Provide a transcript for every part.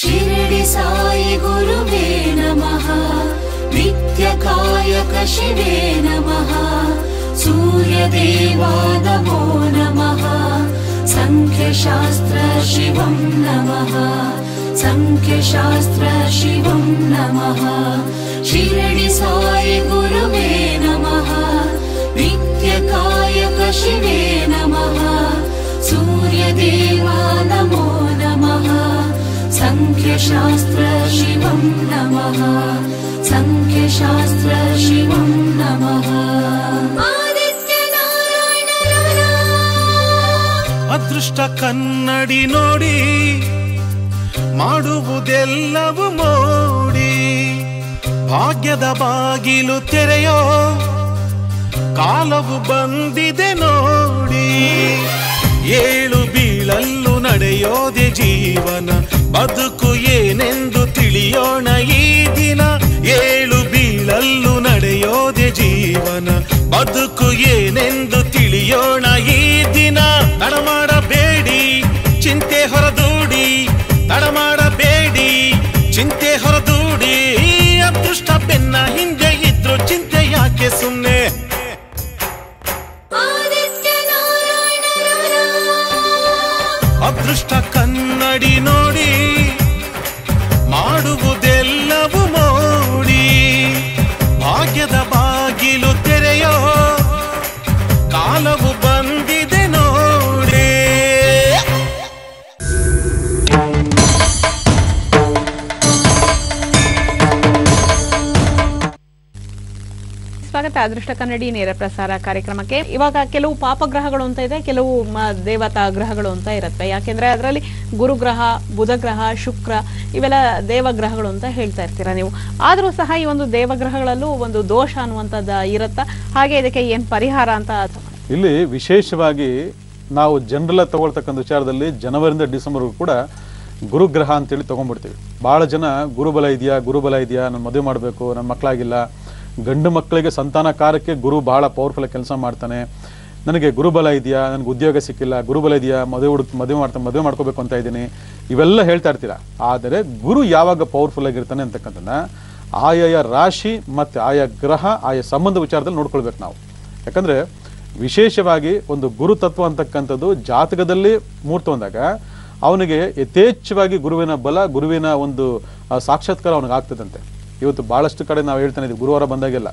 शिरडि साई गुरुवे नमः नित्यकायक शिवे नमः सूर्यदेवा नमो नमः सङ्ख्यशास्त्र शिवं नमः सङ्ख्यशास्त्र शिवं नमः शिरडि साई गुरुवे नमः नित्यकायक शिवे नमः सूर्यदेवा नमो नमः सङ्ख्यशास्त्र शिवं नमः सङ्ख्यशास्त्र शिवं नमः आदित्यनारायण ಅದೃಷ್ಟ ಕನ್ನಡಿ ನೋಡಿ ಮಾಡುವುದೆಲ್ಲವೂ ಮೋಡಿ ಭಾಗ್ಯದ ಬಾಗಿಲು ತೆರೆಯೋ ಕಾಲವು ಬಂದಿದೆ ನೋಡಿ ಏಳು ಬೀಳಲ್ಲು ನಡೆಯೋದೆ ಜೀವನ ಬದುಕು ಏನೆಂದು ತಿಳಿಯೋಣ ಈ ದಿನ ಏಳು ಬೀಳಲ್ಲು ನಡೆಯೋದೆ ಜೀವನ ಬದುಕು ಏನೆಂದು ತಿಳಿಯೋಣ ಈ ದಿನ ತಡ ಮಾಡಬೇಡಿ ಚಿಂತೆ ಹೊರದೂಡಿ ತಡ ಮಾಡಬೇಡಿ ಚಿಂತೆ ಹೊರದೂಡಿ ಅದೃಷ್ಟ ಬೆನ್ನ ಹಿಂದೆ ಇದ್ರು ಚಿಂತೆ ಯಾಕೆ ಸುಮ್ಮನೆ ಅದೃಷ್ಟ ಕನ್ನಡಿ ನೋಡಿ ಮಾಡುವುದೆಲ್ಲವೂ ಮೋಡಿ ಭಾಗ್ಯದ ಬಾಗಿಲು ತೆರೆಯೋ ಕಾಲವು ಬಂದಿದೆ ನೋಡಿ ಸ್ವಾಗತ ಅದೃಷ್ಟ ಕನ್ನಡಿ ನೇರ ಪ್ರಸಾರ ಕಾರ್ಯಕ್ರಮಕ್ಕೆ ಇವಾಗ ಕೆಲವು ಪಾಪಗ್ರಹಗಳು ಅಂತ ಇದೆ ಕೆಲವು ಮ- ದೇವತಾ ಗ್ರಹಗಳು ಅಂತ ಇರುತ್ತೆ ಯಾಕೆಂದ್ರೆ ಅದರಲ್ಲಿ ಗುರುಗ್ರಹ ಬುಧಗ್ರಹ ಶುಕ್ರ ಇವೆಲ್ಲ ದೇವಗ್ರಹಗಳು ಅಂತ ಹೇಳ್ತಾ ಇರ್ತೀರಾ ನೀವು ಆದರೂ ಸಹ ಈ ಒಂದು ದೇವಗ್ರಹಗಳಲ್ಲೂ ಒಂದು ದೋಷ ಅನ್ನುವಂಥದ್ದು ಇರುತ್ತಾ ಹಾಗೆ ಇದಕ್ಕೆ ಏನ್ ಪರಿಹಾರ ಅಂತ ಇಲ್ಲಿ ವಿಶೇಷವಾಗಿ ನಾವು ಜನರೆಲ್ಲ ತಗೊಳ್ತಕ್ಕಂಥ ವಿಚಾರದಲ್ಲಿ ಜನವರಿಂದ ಡಿಸೆಂಬರ್ಗೂ ಕೂಡ ಗುರುಗ್ರಹ ಅಂತೇಳಿ ತಗೊಂಡ್ಬಿಡ್ತೀವಿ ಭಾಳ ಜನ ಗುರುಬಲ ಇದೆಯಾ ಗುರುಬಲ ಇದೆಯಾ ನಾನು ಮದುವೆ ಮಾಡಬೇಕು ನನ್ನ ಮಕ್ಕಳಾಗಿಲ್ಲ ಗಂಡು ಮಕ್ಕಳಿಗೆ ಸಂತಾನ ಕಾರ್ಯಕ್ಕೆ ಗುರು ಬಹಳ ಪವರ್ಫುಲ್ ಕೆಲಸ ಮಾಡ್ತಾನೆ ನನಗೆ ಗುರುಬಲ ಇದೆಯಾ ನನಗೆ ಉದ್ಯೋಗ ಸಿಕ್ಕಿಲ್ಲ ಗುರುಬಲ ಇದೆಯಾ ಮದುವೆ ಹುಡುಕ್ ಮದುವೆ ಮಾಡ್ತಾ ಮದುವೆ ಮಾಡ್ಕೋಬೇಕು ಅಂತ ಇದ್ದೀನಿ ಇವೆಲ್ಲ ಹೇಳ್ತಾ ಇರ್ತೀರಾ ಆದರೆ ಗುರು ಯಾವಾಗ ಪವರ್ಫುಲ್ ಆಗಿರ್ತಾನೆ ಅಂತಕ್ಕಂಥದ್ದನ್ನ ಆಯಾಯ ರಾಶಿ ಮತ್ತು ಆಯಾ ಗ್ರಹ ಆಯಾ ಸಂಬಂಧ ವಿಚಾರದಲ್ಲಿ ನೋಡ್ಕೊಳ್ಬೇಕು ನಾವು ಯಾಕಂದ್ರೆ ವಿಶೇಷವಾಗಿ ಒಂದು ಗುರು ತತ್ವ ಅಂತಕ್ಕಂಥದ್ದು ಜಾತಕದಲ್ಲಿ ಮೂರ್ತ ಬಂದಾಗ ಅವನಿಗೆ ಯಥೇಚ್ಛವಾಗಿ ಗುರುವಿನ ಬಲ ಗುರುವಿನ ಒಂದು ಆ, ಸಾಕ್ಷಾತ್ಕಾರ ಅವನಿಗೆ ಆಗ್ತದಂತೆ ಇವತ್ತು ಬಹಳಷ್ಟು ಕಡೆ ನಾವು ಹೇಳ್ತಾನೆ ಇದೀವಿ ಗುರುವಾರ ಬಂದಾಗೆಲ್ಲ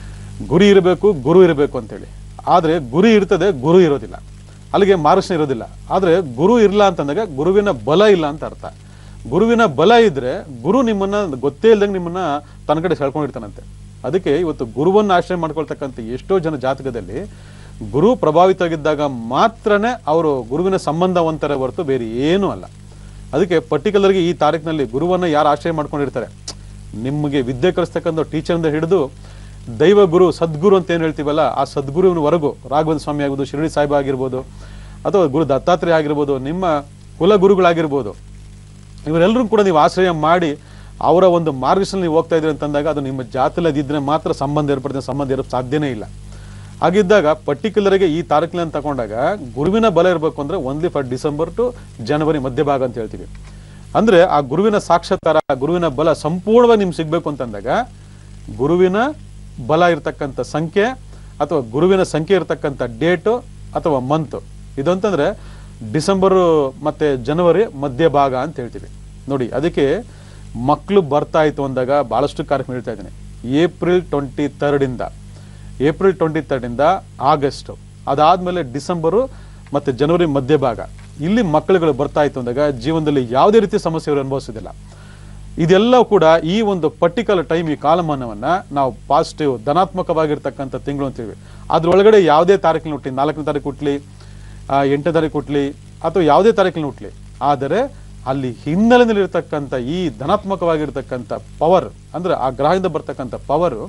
ಗುರಿ ಇರಬೇಕು ಗುರು ಇರಬೇಕು ಅಂತೇಳಿ ಆದರೆ ಗುರಿ ಇರ್ತದೆ ಗುರು ಇರೋದಿಲ್ಲ ಅಲ್ಲಿಗೆ ಮಾರ್ಗದರ್ಶನ ಇರೋದಿಲ್ಲ ಆದರೆ ಗುರು ಇರಲ್ಲ ಅಂತಂದಾಗ ಗುರುವಿನ ಬಲ ಇಲ್ಲ ಅಂತ ಅರ್ಥ ಗುರುವಿನ ಬಲ ಇದ್ರೆ ಗುರು ನಿಮ್ಮನ್ನ ಗೊತ್ತೇ ಇಲ್ದಂಗೆ ನಿಮ್ಮನ್ನ ತನ್ನ ಕಡೆ ಸೆಳ್ಕೊಂಡಿರ್ತಾನಂತೆ ಅದಕ್ಕೆ ಇವತ್ತು ಗುರುವನ್ನು ಆಶ್ರಯ ಮಾಡ್ಕೊಳ್ತಕ್ಕಂಥ ಎಷ್ಟೋ ಜನ ಜಾತಕದಲ್ಲಿ ಗುರು ಪ್ರಭಾವಿತವಾಗಿದ್ದಾಗ ಮಾತ್ರನೇ ಅವರು ಗುರುವಿನ ಸಂಬಂಧವಂತರ ಹೊರತು ಬೇರೆ ಏನೂ ಅಲ್ಲ ಅದಕ್ಕೆ ಪರ್ಟಿಕ್ಯುಲರ್ಗೆ ಈ ತಾರೀಕಿನಲ್ಲಿ ಗುರುವನ್ನ ಯಾರು ಆಶ್ರಯ ಮಾಡ್ಕೊಂಡಿರ್ತಾರೆ ನಿಮಗೆ ವಿದ್ಯೆ ಕಲಿಸ್ತಕ್ಕಂಥ ಟೀಚರಿಂದ ಹಿಡಿದು ದೈವ ಗುರು ಸದ್ಗುರು ಅಂತ ಏನು ಹೇಳ್ತೀವಲ್ಲ ಆ ಸದ್ಗುರುವಿನವರೆಗೂ ರಾಘವೇಂದ್ರ ಸ್ವಾಮಿ ಆಗ್ಬೋದು ಶಿರಡಿ ಸಾಹಿಬ ಆಗಿರ್ಬೋದು ಅಥವಾ ಗುರು ದತ್ತಾತ್ರೇಯ ಆಗಿರ್ಬೋದು ನಿಮ್ಮ ಕುಲ ಗುರುಗಳಾಗಿರ್ಬೋದು ಇವರೆಲ್ಲರೂ ಕೂಡ ನೀವು ಆಶ್ರಯ ಮಾಡಿ ಅವರ ಒಂದು ಮಾರ್ಗದರ್ಶನ ನೀವು ಹೋಗ್ತಾ ಇದ್ರಿ ಅಂತಂದಾಗ ಅದು ನಿಮ್ಮ ಜಾತಿಯಲ್ಲಿ ಇದ್ರೆ ಮಾತ್ರ ಸಂಬಂಧ ಏರ್ಪಡ್ತದೆ ಸಂಬಂಧ ಇರೋ ಸಾಧ್ಯನೇ ಇಲ್ಲ ಹಾಗಿದ್ದಾಗ ಪರ್ಟಿಕ್ಯುಲರ್ಗೆ ಈ ತಾರೀಕಿನ ತಗೊಂಡಾಗ ಗುರುವಿನ ಬಲ ಇರಬೇಕು ಅಂದ್ರೆ only for December to January ಮಧ್ಯಭಾಗ ಅಂತ ಹೇಳ್ತೀವಿ ಅಂದ್ರೆ ಆ ಗುರುವಿನ ಸಾಕ್ಷಾತ್ಕಾರ ಆ ಗುರುವಿನ ಬಲ ಸಂಪೂರ್ಣವಾಗಿ ನಿಮ್ಗೆ ಸಿಗ್ಬೇಕು ಅಂತಂದಾಗ ಗುರುವಿನ ಬಲ ಇರತಕ್ಕಂಥ ಸಂಖ್ಯೆ ಅಥವಾ ಗುರುವಿನ ಸಂಖ್ಯೆ ಇರತಕ್ಕಂಥ ಡೇಟು ಅಥವಾ ಮಂತ್ ಇದಂತಂದ್ರೆ ಡಿಸೆಂಬರ್ ಮತ್ತೆ ಜನವರಿ ಮಧ್ಯಭಾಗ ಅಂತ ಹೇಳ್ತೀವಿ ನೋಡಿ ಅದಕ್ಕೆ ಮಕ್ಕಳು ಬರ್ತಾ ಇತ್ತು ಅಂದಾಗ ಬಹಳಷ್ಟು ಕಾರ್ಯಕ್ರಮ ಹೇಳ್ತಾ ಇದ್ದೀನಿ ಏಪ್ರಿಲ್ ಟ್ವೆಂಟಿ ಇಂದ ಏಪ್ರಿಲ್ ಟ್ವೆಂಟಿ ಇಂದ ಆಗಸ್ಟ್ ಅದಾದ್ಮೇಲೆ ಡಿಸೆಂಬರು ಮತ್ತೆ ಜನವರಿ ಮಧ್ಯಭಾಗ ಇಲ್ಲಿ ಮಕ್ಕಳುಗಳು ಬರ್ತಾ ಇತ್ತು ಅಂದಾಗ ಜೀವನದಲ್ಲಿ ಯಾವುದೇ ರೀತಿ ಸಮಸ್ಯೆ ಇವರು ಅನುಭವಿಸೋದಿಲ್ಲ ಇದೆಲ್ಲ ಕೂಡ ಈ ಒಂದು ಪರ್ಟಿಕ್ಯುಲರ್ ಟೈಮ್ ಈ ಕಾಲಮಾನವನ್ನ ನಾವು ಪಾಸಿಟಿವ್ ಧನಾತ್ಮಕವಾಗಿರ್ತಕ್ಕಂಥ ತಿಂಗಳು ಅಂತೀವಿ ಅದ್ರೊಳಗಡೆ ಯಾವುದೇ ತಾರೀಕಿನ ಹುಟ್ಲಿ ನಾಲ್ಕನೇ ತಾರೀಕು ಹುಟ್ಲಿ ಆ, ಎಂಟನೇ ತಾರೀಕು ಹುಟ್ಲಿ ಅಥವಾ ಯಾವುದೇ ತಾರೀಕಿನ ಹುಟ್ಲಿ ಆದರೆ ಅಲ್ಲಿ ಹಿನ್ನೆಲೆಯಲ್ಲಿರ್ತಕ್ಕಂಥ ಈ ಧನಾತ್ಮಕವಾಗಿರ್ತಕ್ಕಂಥ ಪವರ್ ಅಂದ್ರೆ ಆ ಗ್ರಹದಿಂದ ಬರ್ತಕ್ಕಂಥ ಪವರ್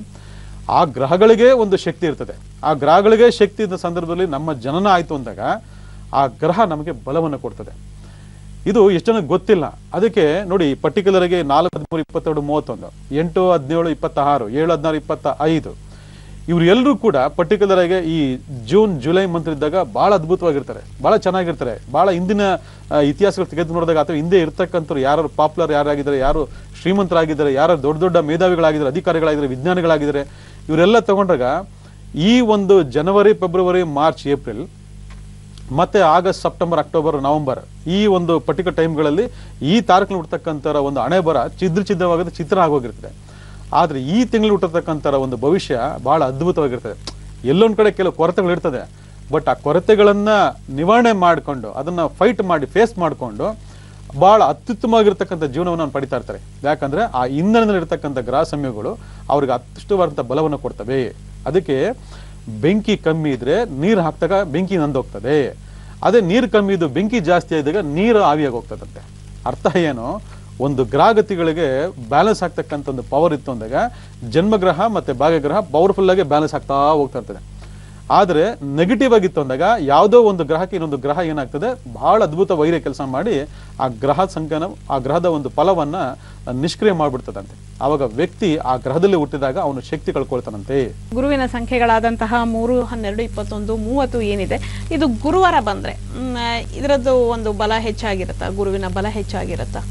ಆ ಗ್ರಹಗಳಿಗೆ ಒಂದು ಶಕ್ತಿ ಇರ್ತದೆ ಆ ಗ್ರಹಗಳಿಗೆ ಶಕ್ತಿ ಇದ್ದ ಸಂದರ್ಭದಲ್ಲಿ ನಮ್ಮ ಜನನ ಆಯ್ತು ಅಂದಾಗ ಆ ಗ್ರಹ ನಮಗೆ ಬಲವನ್ನು ಕೊಡ್ತದೆ ಇದು ಎಷ್ಟು ಜನಕ್ಕೆ ಗೊತ್ತಿಲ್ಲ ಅದಕ್ಕೆ ನೋಡಿ ಪರ್ಟಿಕ್ಯುಲರ್ ಆಗಿ ನಾಲ್ಕು ಹದಿಮೂರು ಇಪ್ಪತ್ತೆರಡು ಮೂವತ್ತೊಂದು ಎಂಟು ಹದಿನೇಳು ಇಪ್ಪತ್ತಾರು ಏಳು ಹದಿನಾರು ಇಪ್ಪತ್ತ ಐದು ಇವ್ರು ಎಲ್ಲರೂ ಕೂಡ ಪರ್ಟಿಕ್ಯುಲರ್ ಆಗಿ ಈ ಜೂನ್ ಜುಲೈ ಮಂತ್ ಇದ್ದಾಗ ಬಹಳ ಅದ್ಭುತವಾಗಿರ್ತಾರೆ ಬಹಳ ಚೆನ್ನಾಗಿರ್ತಾರೆ ಬಹಳ ಹಿಂದಿನ ಆ, ಇತಿಹಾಸಗಳು ತೆಗೆದು ನೋಡಿದಾಗ ಅಥವಾ ಹಿಂದೆ ಇರ್ತಕ್ಕಂಥವ್ರು ಯಾರು ಪಾಪ್ಯುಲರ್ ಯಾರಾಗಿದ್ದಾರೆ ಯಾರು ಶ್ರೀಮಂತರಾಗಿದ್ದಾರೆ ಯಾರು ದೊಡ್ಡ ದೊಡ್ಡ ಮೇಧಾವಿಗಳಾಗಿದ್ದಾರೆ ಅಧಿಕಾರಿಗಳಾಗಿದ್ದಾರೆ ವಿಜ್ಞಾನಿಗಳಾಗಿದ್ದಾರೆ ಇವರೆಲ್ಲ ತಗೊಂಡಾಗ ಈ ಒಂದು ಜನವರಿ ಫೆಬ್ರವರಿ ಮಾರ್ಚ್ ಏಪ್ರಿಲ್ ಮತ್ತೆ ಆಗಸ್ಟ್ ಸೆಪ್ಟೆಂಬರ್ ಅಕ್ಟೋಬರ್ ನವೆಂಬರ್ ಈ ಒಂದು ಪರ್ಟಿಕ್ಯುಲರ್ ಟೈಮ್ಗಳಲ್ಲಿ ಈ ತಾರೀಕು ಹುಟ್ಟತಕ್ಕಂಥರ ಒಂದು ಹಣೆ ಬರ ಚಿದ್ರ ಚಿದ್ರವಾಗದ ಚಿತ್ರ ಆಗೋಗಿರ್ತದೆ ಆದರೆ ಈ ತಿಂಗಳು ಹುಟ್ಟತಕ್ಕಂಥರ ಒಂದು ಭವಿಷ್ಯ ಬಹಳ ಅದ್ಭುತವಾಗಿರ್ತದೆ ಎಲ್ಲೊಂದು ಕಡೆ ಕೆಲವು ಕೊರತೆಗಳು ಇರ್ತದೆ ಬಟ್ ಆ ಕೊರತೆಗಳನ್ನ ನಿವಾರಣೆ ಮಾಡಿಕೊಂಡು ಅದನ್ನ ಫೈಟ್ ಮಾಡಿ ಫೇಸ್ ಮಾಡಿಕೊಂಡು ಬಹಳ ಅತ್ಯುತ್ತಮವಾಗಿರ್ತಕ್ಕಂಥ ಜೀವನವನ್ನು ಅವ್ರು ಪಡಿತಾ ಇರ್ತಾರೆ ಯಾಕಂದ್ರೆ ಆ ಇಂಧನದಲ್ಲಿರ್ತಕ್ಕಂಥ ಗ್ರಹ ಸಮಯಗಳು ಅವ್ರಿಗೆ ಅತ್ಯುಷ್ಟವಾದಂಥ ಬಲವನ್ನು ಕೊಡ್ತವೆ ಅದಕ್ಕೆ ಬೆಂಕಿ ಕಮ್ಮಿ ಇದ್ರೆ ನೀರು ಹಾಕ್ದಾಗ ಬೆಂಕಿ ನಂದೋಗ್ತದೆ ಅದೇ ನೀರು ಕಮ್ಮಿ ಇದ್ದು ಬೆಂಕಿ ಜಾಸ್ತಿ ಆದಾಗ ನೀರು ಆವಿಯಾಗಿ ಹೋಗ್ತದಂತೆ ಅರ್ಥ ಏನು ಒಂದು ಗ್ರಹಗತಿಗಳಿಗೆ ಬ್ಯಾಲೆನ್ಸ್ ಆಗ್ತಕ್ಕಂಥ ಒಂದು ಪವರ್ ಇತ್ತು ಅಂದಾಗ ಜನ್ಮಗ್ರಹ ಮತ್ತೆ ಭಾಗ್ಯಗ್ರಹ ಪವರ್ಫುಲ್ ಆಗಿ ಬ್ಯಾಲೆನ್ಸ್ ಆಗ್ತಾ ಹೋಗ್ತಾ ಇರ್ತದೆ ಆದರೆ ನೆಗೆಟಿವ್ ಆಗಿತ್ತು ಅಂದಾಗ ಯಾವುದೋ ಒಂದು ಗ್ರಹಕ್ಕೆ ಇನ್ನೊಂದು ಗ್ರಹ ಏನಾಗ್ತದೆ ಬಹಳ ಅದ್ಭುತ ವೈರ್ಯ ಕೆಲಸ ಮಾಡಿ ಆ ಗ್ರಹ ಸಂಖ್ಯಾನ ಆ ಗ್ರಹದ ಒಂದು ಫಲವನ್ನ ನಿಷ್ಕ್ರಿಯ ಮಾಡ್ಬಿಡ್ತದಂತೆ ಆವಾಗ ವ್ಯಕ್ತಿ ಆ ಗ್ರಹದಲ್ಲಿ ಹುಟ್ಟಿದಾಗ ಅವನು ಶಕ್ತಿ ಕಳ್ಕೊಳ್ತಾನಂತೆ ಗುರುವಿನ ಸಂಖ್ಯೆಗಳಾದಂತಹ ಮೂರು ಹನ್ನೆರಡು ಇಪ್ಪತ್ತೊಂದು ಮೂವತ್ತು ಏನಿದೆ ಇದು ಗುರುವಾರ ಬಂದ್ರೆ ಮ್, ಇದರದ್ದು ಒಂದು ಬಲ ಹೆಚ್ಚಾಗಿರುತ್ತಾ ಗುರುವಿನ ಬಲ ಹೆಚ್ಚಾಗಿರುತ್ತಾ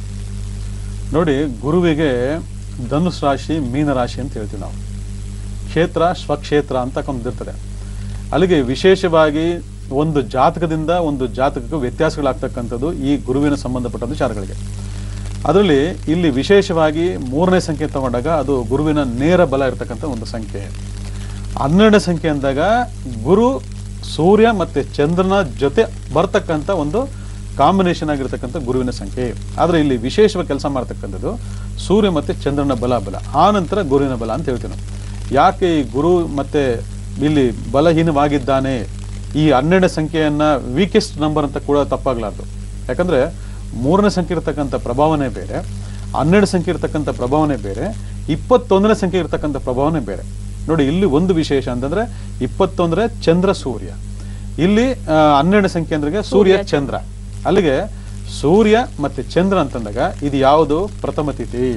ನೋಡಿ ಗುರುವಿಗೆ ಧನುಸ್ ರಾಶಿ ಮೀನ ರಾಶಿ ಅಂತ ಹೇಳ್ತೀವಿ ನಾವು ಕ್ಷೇತ್ರ ಸ್ವಕ್ಷೇತ್ರ ಅಂತ ಕೊಂದಿರ್ತದೆ ಅಲ್ಲಿಗೆ ವಿಶೇಷವಾಗಿ ಒಂದು ಜಾತಕದಿಂದ ಒಂದು ಜಾತಕಕ್ಕೆ ವ್ಯತ್ಯಾಸಗಳಾಗ್ತಕ್ಕಂಥದ್ದು ಈ ಗುರುವಿನ ಸಂಬಂಧಪಟ್ಟ ವಿಚಾರಗಳಿಗೆ ಅದರಲ್ಲಿ ಇಲ್ಲಿ ವಿಶೇಷವಾಗಿ ಮೂರನೇ ಸಂಖ್ಯೆ ತಗೊಂಡಾಗ ಅದು ಗುರುವಿನ ನೇರ ಬಲ ಇರತಕ್ಕಂಥ ಒಂದು ಸಂಖ್ಯೆ ಹನ್ನೆರಡನೇ ಸಂಖ್ಯೆ ಅಂದಾಗ ಗುರು ಸೂರ್ಯ ಮತ್ತೆ ಚಂದ್ರನ ಜೊತೆ ಬರ್ತಕ್ಕಂಥ ಒಂದು ಕಾಂಬಿನೇಷನ್ ಆಗಿರ್ತಕ್ಕಂಥ ಗುರುವಿನ ಸಂಖ್ಯೆ ಆದರೆ ಇಲ್ಲಿ ವಿಶೇಷವಾಗಿ ಕೆಲಸ ಮಾಡ್ತಕ್ಕಂಥದ್ದು ಸೂರ್ಯ ಮತ್ತೆ ಚಂದ್ರನ ಬಲ ಬಲ ಆ ನಂತರ ಗುರುವಿನ ಬಲ ಅಂತ ಹೇಳ್ತೀವಿ ನಾವು ಯಾಕೆ ಈ ಗುರು ಮತ್ತೆ ಇಲ್ಲಿ ಬಲಹೀನವಾಗಿದ್ದಾನೆ ಈ ಹನ್ನೆರಡನೇ ಸಂಖ್ಯೆಯನ್ನ ವೀಕೆಸ್ಟ್ ನಂಬರ್ ಅಂತ ಕೂಡ ತಪ್ಪಾಗಲಾರ್ದು ಯಾಕಂದ್ರೆ ಮೂರನೇ ಸಂಖ್ಯೆ ಇರತಕ್ಕಂಥ ಪ್ರಭಾವನೆ ಬೇರೆ ಹನ್ನೆರಡು ಸಂಖ್ಯೆ ಇರತಕ್ಕಂಥ ಪ್ರಭಾವನೆ ಬೇರೆ ಇಪ್ಪತ್ತೊಂದನೇ ಸಂಖ್ಯೆ ಇರತಕ್ಕಂಥ ಪ್ರಭಾವನೆ ಬೇರೆ ನೋಡಿ ಇಲ್ಲಿ ಒಂದು ವಿಶೇಷ ಅಂತಂದ್ರೆ ಇಪ್ಪತ್ತೊಂದರ ಚಂದ್ರ ಸೂರ್ಯ ಇಲ್ಲಿ ಆ, ಹನ್ನೆರಡು ಸಂಖ್ಯೆ ಅಂದ್ರೆ ಸೂರ್ಯ ಚಂದ್ರ ಅಲ್ಲಿಗೆ ಸೂರ್ಯ ಮತ್ತೆ ಚಂದ್ರ ಅಂತಂದಾಗ ಇದು ಯಾವುದು ಪ್ರಥಮ ತಿಥಿ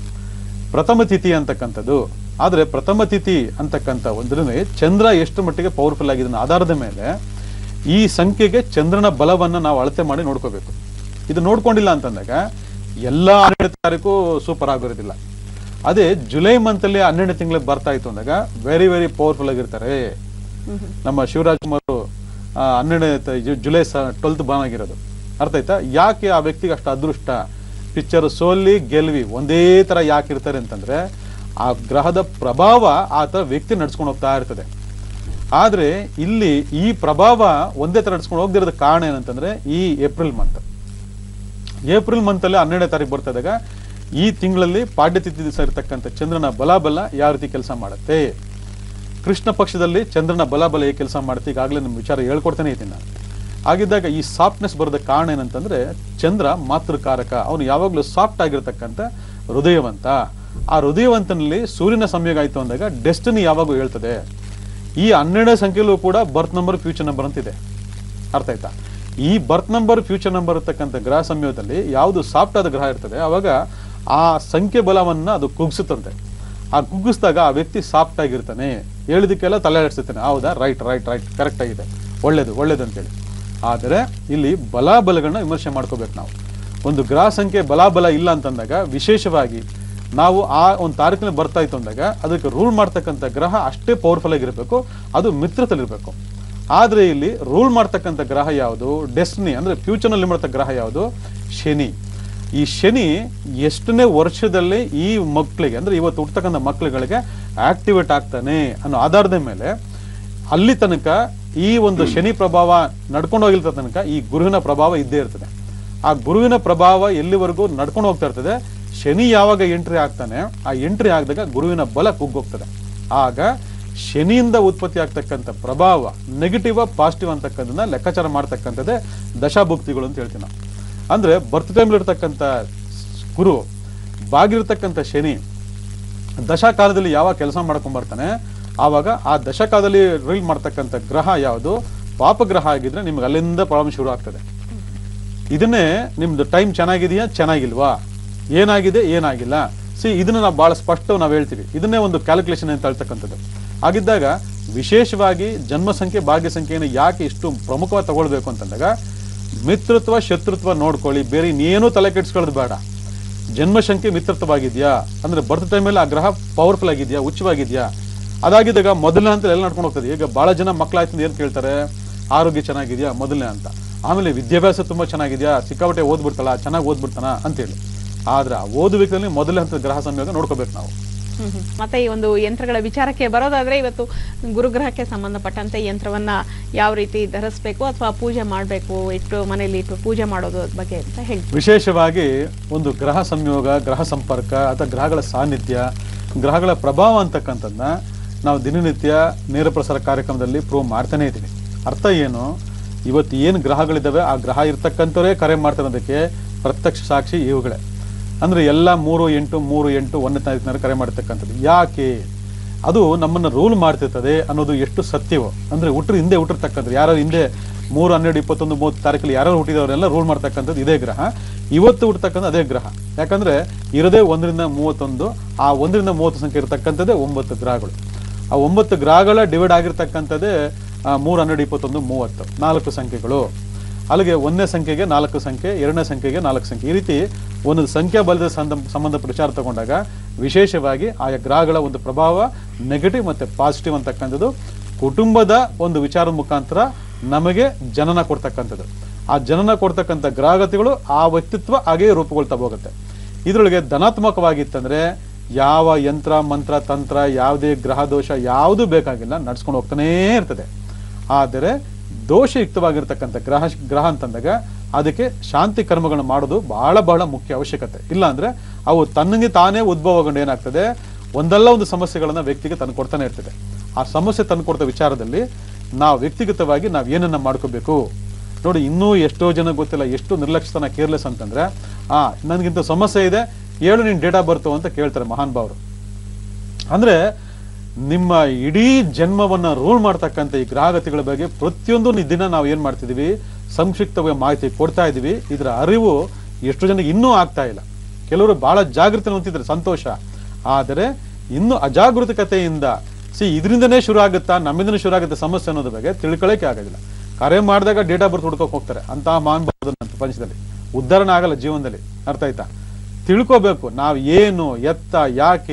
ಪ್ರಥಮ ತಿಥಿ ಅಂತಕ್ಕಂಥದ್ದು ಆದ್ರೆ ಪ್ರಥಮ ತಿಥಿ ಅಂತಕ್ಕಂಥ ಒಂದ್ರಲ್ಲಿ ಚಂದ್ರ ಎಷ್ಟು ಮಟ್ಟಿಗೆ ಪವರ್ಫುಲ್ ಆಗಿದೆ ಅನ್ನೋ ಆಧಾರದ ಮೇಲೆ ಈ ಸಂಖ್ಯೆಗೆ ಚಂದ್ರನ ಬಲವನ್ನ ನಾವು ಅಳತೆ ಮಾಡಿ ನೋಡ್ಕೋಬೇಕು ಇದು ನೋಡ್ಕೊಂಡಿಲ್ಲ ಅಂತಂದಾಗ ಎಲ್ಲಾ ಹನ್ನೆರಡು ತಾರೀಕು ಸೂಪರ್ ಆಗಿರೋದಿಲ್ಲ ಅದೇ ಜುಲೈ ಮಂತ್ ಅಲ್ಲಿ ಹನ್ನೆರಡು ತಿಂಗಳಿಗೆ ಬರ್ತಾ ಇತ್ತು ಅಂದಾಗ ವೆರಿ ವೆರಿ ಪವರ್ಫುಲ್ ಆಗಿರ್ತಾರೆ ನಮ್ಮ ಶಿವರಾಜ್ ಕುಮಾರ್ ಆ, ಹನ್ನೆರಡನೇ ತ- ಜು- ಜುಲೈ ಟ್ವೆಲ್ತ್ ಬಾನ್ ಆಗಿರೋದು ಅರ್ಥ ಆಯ್ತಾ ಯಾಕೆ ಆ ವ್ಯಕ್ತಿಗೆ ಅಷ್ಟು ಅದೃಷ್ಟ ಪಿಕ್ಚರ್ ಸೋಲ್ಲಿ ಗೆಲ್ವಿ ಒಂದೇ ತರ ಯಾಕೆ ಇರ್ತಾರೆ ಅಂತಂದ್ರೆ ಆ ಗ್ರಹದ ಪ್ರಭಾವ ಆ ತರ ವ್ಯಕ್ತಿ ನಡ್ಸ್ಕೊಂಡು ಹೋಗ್ತಾ ಇರ್ತದೆ ಆದ್ರೆ ಇಲ್ಲಿ ಈ ಪ್ರಭಾವ ಒಂದೇ ತರ ನಡ್ಸ್ಕೊಂಡು ಹೋಗ್ದಿರೋದ ಕಾರಣ ಏನಂತಂದ್ರೆ ಈ ಏಪ್ರಿಲ್ ಮಂತ್ ಏಪ್ರಿಲ್ ಮಂತ್ ಅಲ್ಲಿ ಹನ್ನೆರಡನೇ ತಾರೀಕು ಬರ್ತಾ ಇದ್ದಾಗ ಈ ತಿಂಗಳಲ್ಲಿ ಪಾಡ್ಯತಿಥಿ ದಿವಸ ಇರತಕ್ಕಂಥ ಚಂದ್ರನ ಬಲಾಬಲ ಯಾವ ರೀತಿ ಕೆಲಸ ಮಾಡುತ್ತೆ ಕೃಷ್ಣ ಪಕ್ಷದಲ್ಲಿ ಚಂದ್ರನ ಬಲಾಬಲ ಹೇಗೆ ಕೆಲಸ ಮಾಡುತ್ತೆ ಈಗಾಗಲೇ ನಿಮ್ಮ ವಿಚಾರ ಹೇಳ್ಕೊಡ್ತಾನೆ ಇದ್ದೀನಿ ನಾನು ಹಾಗಿದ್ದಾಗ ಈ ಸಾಫ್ಟ್ನೆಸ್ ಬರೋದ ಕಾರಣ ಏನಂತಂದ್ರೆ ಚಂದ್ರ ಮಾತೃಕಾರಕ ಅವನು ಯಾವಾಗಲೂ ಸಾಫ್ಟ್ ಆಗಿರ್ತಕ್ಕಂಥ ಹೃದಯವಂತ ಆ ಹೃದಯವಂತನಲ್ಲಿ ಸೂರ್ಯನ ಸಂಯೋಗ ಆಯ್ತು ಅಂದಾಗ ಡೆಸ್ಟಿನಿ ಯಾವಾಗೂ ಹೇಳ್ತದೆ ಈ ಹನ್ನೆರಡನೇ ಸಂಖ್ಯೆಯಲ್ಲೂ ಕೂಡ ಬರ್ತ್ ನಂಬರ್ ಫ್ಯೂಚರ್ ನಂಬರ್ ಅಂತಿದೆ ಅರ್ಥ ಆಯ್ತಾ ಈ ಬರ್ತ್ ನಂಬರ್ ಫ್ಯೂಚರ್ ನಂಬರ್ ಇರ್ತಕ್ಕಂಥ ಗ್ರಹ ಸಂಯೋಗದಲ್ಲಿ ಯಾವುದು ಸಾಫ್ಟ್ ಆದ ಗ್ರಹ ಇರ್ತದೆ ಅವಾಗ ಆ ಸಂಖ್ಯೆ ಬಲವನ್ನ ಅದು ಕುಗ್ಸುತ್ತಂತೆ ಆ ಕುಗ್ಗಿಸಿದಾಗ ಆ ವ್ಯಕ್ತಿ ಸಾಫ್ಟ್ ಆಗಿರ್ತಾನೆ ಹೇಳಿದಕ್ಕೆಲ್ಲ ತಲೆ ಆಡಿಸ್ತಾನೆ ಹೌದಾ ರೈಟ್ ರೈಟ್ ರೈಟ್ ಕರೆಕ್ಟ್ ಆಗಿದೆ ಒಳ್ಳೇದು ಒಳ್ಳೇದು ಅಂತೇಳಿ ಆದರೆ ಇಲ್ಲಿ ಬಲಾಬಲಗಳನ್ನ ವಿಮರ್ಶೆ ಮಾಡ್ಕೋಬೇಕು ನಾವು ಒಂದು ಗ್ರಹ ಸಂಖ್ಯೆ ಬಲಾಬಲ ಇಲ್ಲ ಅಂತಂದಾಗ ವಿಶೇಷವಾಗಿ ನಾವು ಆ ಒಂದು ತಾರೀಕಿನ ಬರ್ತಾ ಇತ್ತು ಅಂದಾಗ ಅದಕ್ಕೆ ರೂಲ್ ಮಾಡ್ತಕ್ಕಂಥ ಗ್ರಹ ಅಷ್ಟೇ ಪವರ್ಫುಲ್ ಆಗಿರಬೇಕು ಅದು ಮಿತ್ರತಲ್ಲಿರಬೇಕು ಆದ್ರೆ ಇಲ್ಲಿ ರೂಲ್ ಮಾಡ್ತಕ್ಕಂಥ ಗ್ರಹ ಯಾವುದು ಡೆಸ್ಟಿನಿ ಅಂದ್ರೆ ಫ್ಯೂಚರ್ ನಲ್ಲಿ ಮಾಡ್ತಕ್ಕ ಗ್ರಹ ಯಾವುದು ಶನಿ ಈ ಶನಿ ಎಷ್ಟನೇ ವರ್ಷದಲ್ಲಿ ಈ ಮಕ್ಕಳಿಗೆ ಅಂದ್ರೆ ಇವತ್ತು ಹುಟ್ಟತಕ್ಕಂಥ ಮಕ್ಕಳುಗಳಿಗೆ ಆಕ್ಟಿವೇಟ್ ಆಗ್ತಾನೆ ಅನ್ನೋ ಆಧಾರದ ಮೇಲೆ ಅಲ್ಲಿ ತನಕ ಈ ಒಂದು ಶನಿ ಪ್ರಭಾವ ನಡ್ಕೊಂಡು ಹೋಗಿಲ್ತ ತನಕ ಈ ಗುರುವಿನ ಪ್ರಭಾವ ಇದ್ದೇ ಇರ್ತದೆ ಆ ಗುರುವಿನ ಪ್ರಭಾವ ಎಲ್ಲಿವರೆಗೂ ನಡ್ಕೊಂಡು ಹೋಗ್ತಾ ಇರ್ತದೆ ಶನಿ ಯಾವಾಗ ಎಂಟ್ರಿ ಆಗ್ತಾನೆ ಆ ಎಂಟ್ರಿ ಆಗದಾಗ ಗುರುವಿನ ಬಲ ಕುಗ್ಗೋಗ್ತದೆ ಆಗ ಶನಿಯಿಂದ ಉತ್ಪತ್ತಿ ಆಗ್ತಕ್ಕಂಥ ಪ್ರಭಾವ ನೆಗೆಟಿವ್ ಪಾಸಿಟಿವ್ ಅಂತಕ್ಕಂಥದ್ದನ್ನ ಲೆಕ್ಕಾಚಾರ ಮಾಡ್ತಕ್ಕಂಥದ್ದೇ ದಶಾಭುಕ್ತಿಗಳು ಅಂತ ಹೇಳ್ತೀವಿ ನಾವು ಅಂದ್ರೆ ಬರ್ತ್ ಟೈಮ್ ಇರ್ತಕ್ಕಂಥ ಗುರು ಬಾಗಿರ್ತಕ್ಕಂಥ ಶನಿ ದಶಾಕಾಲದಲ್ಲಿ ಯಾವಾಗ ಕೆಲಸ ಮಾಡ್ಕೊಂಡ್ ಬರ್ತಾನೆ ಆವಾಗ ಆ ದಶಕಾಲದಲ್ಲಿ ರೀಲ್ ಮಾಡ್ತಕ್ಕಂಥ ಗ್ರಹ ಯಾವುದು ಪಾಪಗ್ರಹ ಆಗಿದ್ರೆ ನಿಮ್ಗೆ ಅಲ್ಲಿಂದ ಪ್ರಾಬ್ಲಮ್ ಶುರು ಆಗ್ತದೆ ಇದನ್ನೇ ನಿಮ್ದು ಟೈಮ್ ಚೆನ್ನಾಗಿದೆಯಾ ಚೆನ್ನಾಗಿಲ್ವಾ ಏನಾಗಿದೆ ಏನಾಗಿಲ್ಲ ಸಿ ಇದನ್ನ ನಾವು ಬಹಳ ಸ್ಪಷ್ಟ ನಾವು ಹೇಳ್ತೀವಿ ಇದನ್ನೇ ಒಂದು ಕ್ಯಾಲ್ಕುಲೇಷನ್ ಅಂತ ಹೇಳ್ತಕ್ಕಂಥದ್ದು ಹಾಗಿದ್ದಾಗ ವಿಶೇಷವಾಗಿ ಜನ್ಮ ಸಂಖ್ಯೆ ಭಾಗ್ಯ ಸಂಖ್ಯೆಯನ್ನು ಯಾಕೆ ಇಷ್ಟು ಪ್ರಮುಖವಾಗಿ ತಗೊಳ್ಬೇಕು ಅಂತಂದಾಗ ಮಿತ್ರತ್ವ ಶತ್ರುತ್ವ ನೋಡ್ಕೊಳ್ಳಿ ಬೇರೆ ಇನ್ನೇನೂ ತಲೆ ಕೆಡಿಸ್ಕೊಳ್ಳೋದು ಬೇಡ ಜನ್ಮ ಸಂಖ್ಯೆ ಮಿತ್ರತ್ವವಾಗಿದೆಯಾ ಅಂದ್ರೆ ಬರ್ತ್ ಟೈಮಲ್ಲಿ ಆ ಗ್ರಹ ಪವರ್ಫುಲ್ ಆಗಿದೆಯಾ ಉಚ್ಚವಾಗಿದೆಯಾ ಅದಾಗಿದ್ದಾಗ ಮೊದಲನೇ ಹಂತ ಎಲ್ಲ ನಡ್ಕೊಂಡು ಹೋಗ್ತದೆ ಈಗ ಬಹಳ ಜನ ಮಕ್ಕಳಾಯ್ತು ಏನು ಕೇಳ್ತಾರೆ ಆರೋಗ್ಯ ಚೆನ್ನಾಗಿದೆಯಾ ಮೊದಲನೇ ಅಂತ ಆಮೇಲೆ ವಿದ್ಯಾಭ್ಯಾಸ ತುಂಬಾ ಚೆನ್ನಾಗಿದೆಯಾ ಸಿಕ್ಕಾಪಟ್ಟೆ ಓದ್ಬಿಡ್ತಲ್ಲ ಚೆನ್ನಾಗಿ ಓದ್ಬಿಡ್ತಾನ ಅಂತೇಳಿ ಆದ್ರೆ ಆ ಓದುವಿಕೆಯಲ್ಲಿ ಮೊದಲನೇ ಹಂತದ ಗ್ರಹ ಸಂಯೋಗ ನೋಡ್ಕೋಬೇಕು ನಾವು ಹ್ಮ್ ಹ್ಮ್. ಮತ್ತೆ ಈ ಒಂದು ಯಂತ್ರಗಳ ವಿಚಾರಕ್ಕೆ ಬರೋದಾದ್ರೆ ಇವತ್ತು ಗುರುಗ್ರಹಕ್ಕೆ ಸಂಬಂಧಪಟ್ಟಂತೆ ಯಂತ್ರವನ್ನ ಯಾವ ರೀತಿ ಧರಿಸ್ಬೇಕು ಅಥವಾ ಪೂಜೆ ಮಾಡಬೇಕು ಇಟ್ಟು ಮನೆಯಲ್ಲಿ ಇಟ್ಟು ಪೂಜೆ ಮಾಡೋದು ಬಗ್ಗೆ ಅಂತ ಹೇಳಿ ವಿಶೇಷವಾಗಿ ಒಂದು ಗ್ರಹ ಸಂಯೋಗ ಗ್ರಹ ಸಂಪರ್ಕ ಅಥವಾ ಗ್ರಹಗಳ ಸಾನ್ನಿಧ್ಯ ಗ್ರಹಗಳ ಪ್ರಭಾವ ಅಂತಕ್ಕಂಥದ್ದನ್ನ ನಾವು ದಿನನಿತ್ಯ ನೇರ ಪ್ರಸಾರ ಕಾರ್ಯಕ್ರಮದಲ್ಲಿ ಪ್ರೂವ್ ಮಾಡ್ತಾನೆ ಇದ್ದೀವಿ ಅರ್ಥ ಏನು ಇವತ್ತು ಏನು ಗ್ರಹಗಳಿದ್ದಾವೆ ಆ ಗ್ರಹ ಇರ್ತಕ್ಕಂಥವರೇ ಕರೆ ಮಾಡ್ತಿರೋದಕ್ಕೆ ಪ್ರತ್ಯಕ್ಷ ಸಾಕ್ಷಿ ಇವುಗಳೇ ಅಂದ್ರೆ ಎಲ್ಲ ಮೂರು ಎಂಟು ಮೂರು ಎಂಟು ಒಂದನೇ ತಾರೀಕಿನಲ್ಲಿ ಕರೆ ಮಾಡ್ತಕ್ಕಂಥದ್ದು ಯಾಕೆ ಅದು ನಮ್ಮನ್ನ ರೂಲ್ ಮಾಡ್ತಿರ್ತದೆ ಅನ್ನೋದು ಎಷ್ಟು ಸತ್ಯವೋ ಅಂದ್ರೆ ಹುಟ್ಟರು ಹಿಂದೆ ಹುಟ್ಟಿರ್ತಕ್ಕಂಥದ್ದು ಯಾರು ಹಿಂದೆ ಮೂರು ಹನ್ನೆರಡು ಇಪ್ಪತ್ತೊಂದು ಮೂವತ್ತು ತಾರೀಕಲ್ಲಿ ಯಾರು ಹುಟ್ಟಿದವರೆಲ್ಲ ರೂಲ್ ಮಾಡ್ತಕ್ಕಂಥದ್ದು ಇದೇ ಗ್ರಹ ಇವತ್ತು ಹುಟ್ಟತಕ್ಕಂಥ ಅದೇ ಗ್ರಹ ಯಾಕಂದ್ರೆ ಇರೋದೇ ಒಂದರಿಂದ ಮೂವತ್ತೊಂದು ಆ ಒಂದರಿಂದ ಮೂವತ್ತು ಸಂಖ್ಯೆ ಇರತಕ್ಕಂಥದ್ದೇ ಒಂಬತ್ತು ಗ್ರಹಗಳು ಆ ಒಂಬತ್ತು ಗ್ರಹಗಳ ಡಿವೈಡ್ ಆಗಿರ್ತಕ್ಕಂಥದ್ದೇ ಆ, ಮೂರು ಹನ್ನೆರಡು ಇಪ್ಪತ್ತೊಂದು ಮೂವತ್ತು ನಾಲ್ಕು ಸಂಖ್ಯೆಗಳು ಅಲ್ಲಿಗೆ ಒಂದನೇ ಸಂಖ್ಯೆಗೆ ನಾಲ್ಕು ಸಂಖ್ಯೆ ಎರಡನೇ ಸಂಖ್ಯೆಗೆ ನಾಲ್ಕು ಸಂಖ್ಯೆ ಈ ರೀತಿ ಒಂದೊಂದು ಸಂಖ್ಯಾ ಬಲದ ಸಂಬಂಧ ಸಂಬಂಧಪಟ್ಟ ವಿಚಾರ ತಗೊಂಡಾಗ ವಿಶೇಷವಾಗಿ ಆಯಾ ಗ್ರಹಗಳ ಒಂದು ಪ್ರಭಾವ ನೆಗೆಟಿವ್ ಮತ್ತೆ ಪಾಸಿಟಿವ್ ಅಂತಕ್ಕಂಥದ್ದು ಕುಟುಂಬದ ಒಂದು ವಿಚಾರದ ಮುಖಾಂತರ ನಮಗೆ ಜನನ ಕೊಡ್ತಕ್ಕಂಥದ್ದು ಆ ಜನನ ಕೊಡ್ತಕ್ಕಂಥ ಗ್ರಹಗತಿಗಳು ಆ ವ್ಯಕ್ತಿತ್ವ ಹಾಗೇ ರೂಪುಗೊಳ್ತಾ ಹೋಗುತ್ತೆ ಇದರೊಳಗೆ ಧನಾತ್ಮಕವಾಗಿತ್ತಂದ್ರೆ ಯಾವ ಯಂತ್ರ ಮಂತ್ರ ತಂತ್ರ ಯಾವುದೇ ಗ್ರಹ ದೋಷ ಯಾವುದೂ ಬೇಕಾಗಿಲ್ಲ ನಡ್ಸ್ಕೊಂಡು ಹೋಗ್ತಾನೇ ಇರ್ತದೆ ಆದರೆ ದೋಷಯುಕ್ತವಾಗಿರ್ತಕ್ಕಂಥ ಗ್ರಹ ಗ್ರಹ ಅಂತಂದಾಗ ಅದಕ್ಕೆ ಶಾಂತಿ ಕರ್ಮಗಳನ್ನು ಮಾಡೋದು ಬಹಳ ಬಹಳ ಮುಖ್ಯ ಅವಶ್ಯಕತೆ ಇಲ್ಲ ಅಂದ್ರೆ ಅವು ತನ್ನಂಗೆ ತಾನೇ ಉದ್ಭವಗೊಂಡು ಏನಾಗ್ತದೆ ಒಂದಲ್ಲ ಒಂದು ಸಮಸ್ಯೆಗಳನ್ನ ವ್ಯಕ್ತಿಗೆ ತಂದು ಕೊಡ್ತಾನೆ ಇರ್ತದೆ ಆ ಸಮಸ್ಯೆ ತಂದು ಕೊಡ್ತ ವಿಚಾರದಲ್ಲಿ ನಾವು ವ್ಯಕ್ತಿಗತವಾಗಿ ನಾವು ಏನನ್ನ ಮಾಡ್ಕೋಬೇಕು ನೋಡಿ ಇನ್ನೂ ಎಷ್ಟೋ ಜನ ಗೊತ್ತಿಲ್ಲ ಎಷ್ಟು ನಿರ್ಲಕ್ಷ್ಯತನ ಕೇರ್ಲೆಸ್ ಅಂತಂದ್ರೆ ಆ ನನಗಿಂತ ಸಮಸ್ಯೆ ಇದೆ ಹೇಳು ನೀನು ಡೇಟಾ ಬರ್ತು ಅಂತ ಕೇಳ್ತಾರೆ ಮಹಾನ್ ಭಾವರು ಅಂದ್ರೆ ನಿಮ್ಮ ಇಡೀ ಜನ್ಮವನ್ನ ರೂಲ್ ಮಾಡ್ತಕ್ಕಂಥ ಈ ಗ್ರಹಗತಿಗಳ ಬಗ್ಗೆ ಪ್ರತಿಯೊಂದು ನಿ- ದಿನ ನಾವು ಏನ್ ಮಾಡ್ತಿದೀವಿ ಸಂಕ್ಷಿಪ್ತವಾಗಿ ಮಾಹಿತಿ ಕೊಡ್ತಾ ಇದೀವಿ ಇದರ ಅರಿವು ಎಷ್ಟು ಜನಕ್ಕೆ ಇನ್ನೂ ಆಗ್ತಾ ಇಲ್ಲ ಕೆಲವರು ಬಹಳ ಜಾಗೃತಿ ಹೊಂದಿದ್ರೆ ಸಂತೋಷ ಆದರೆ ಇನ್ನು ಅಜಾಗೃತಿಕತೆಯಿಂದ ಸಿ ಇದರಿಂದನೇ ಶುರು ಆಗುತ್ತಾ ನಮ್ಮಿಂದನೇ ಶುರು ಆಗುತ್ತೆ ಸಮಸ್ಯೆ ಅನ್ನೋದ್ರ ಬಗ್ಗೆ ತಿಳ್ಕೊಳ್ಳೋಕೆ ಆಗೋದಿಲ್ಲ ಕರೆ ಮಾಡಿದಾಗ ಡೇಟಾ ಬರ್ತ್ ಹುಡ್ಕೋಕ್ ಹೋಗ್ತಾರೆ ಅಂತಹ ಮಹಾನ್ ಪ್ರಪಂಚದಲ್ಲಿ ಉದ್ಧಾರಣೆ ಆಗಲ್ಲ ಜೀವನದಲ್ಲಿ ಅರ್ಥ ಆಯ್ತಾ ತಿಳ್ಕೋಬೇಕು ನಾವು ಏನು ಎತ್ತ ಯಾಕೆ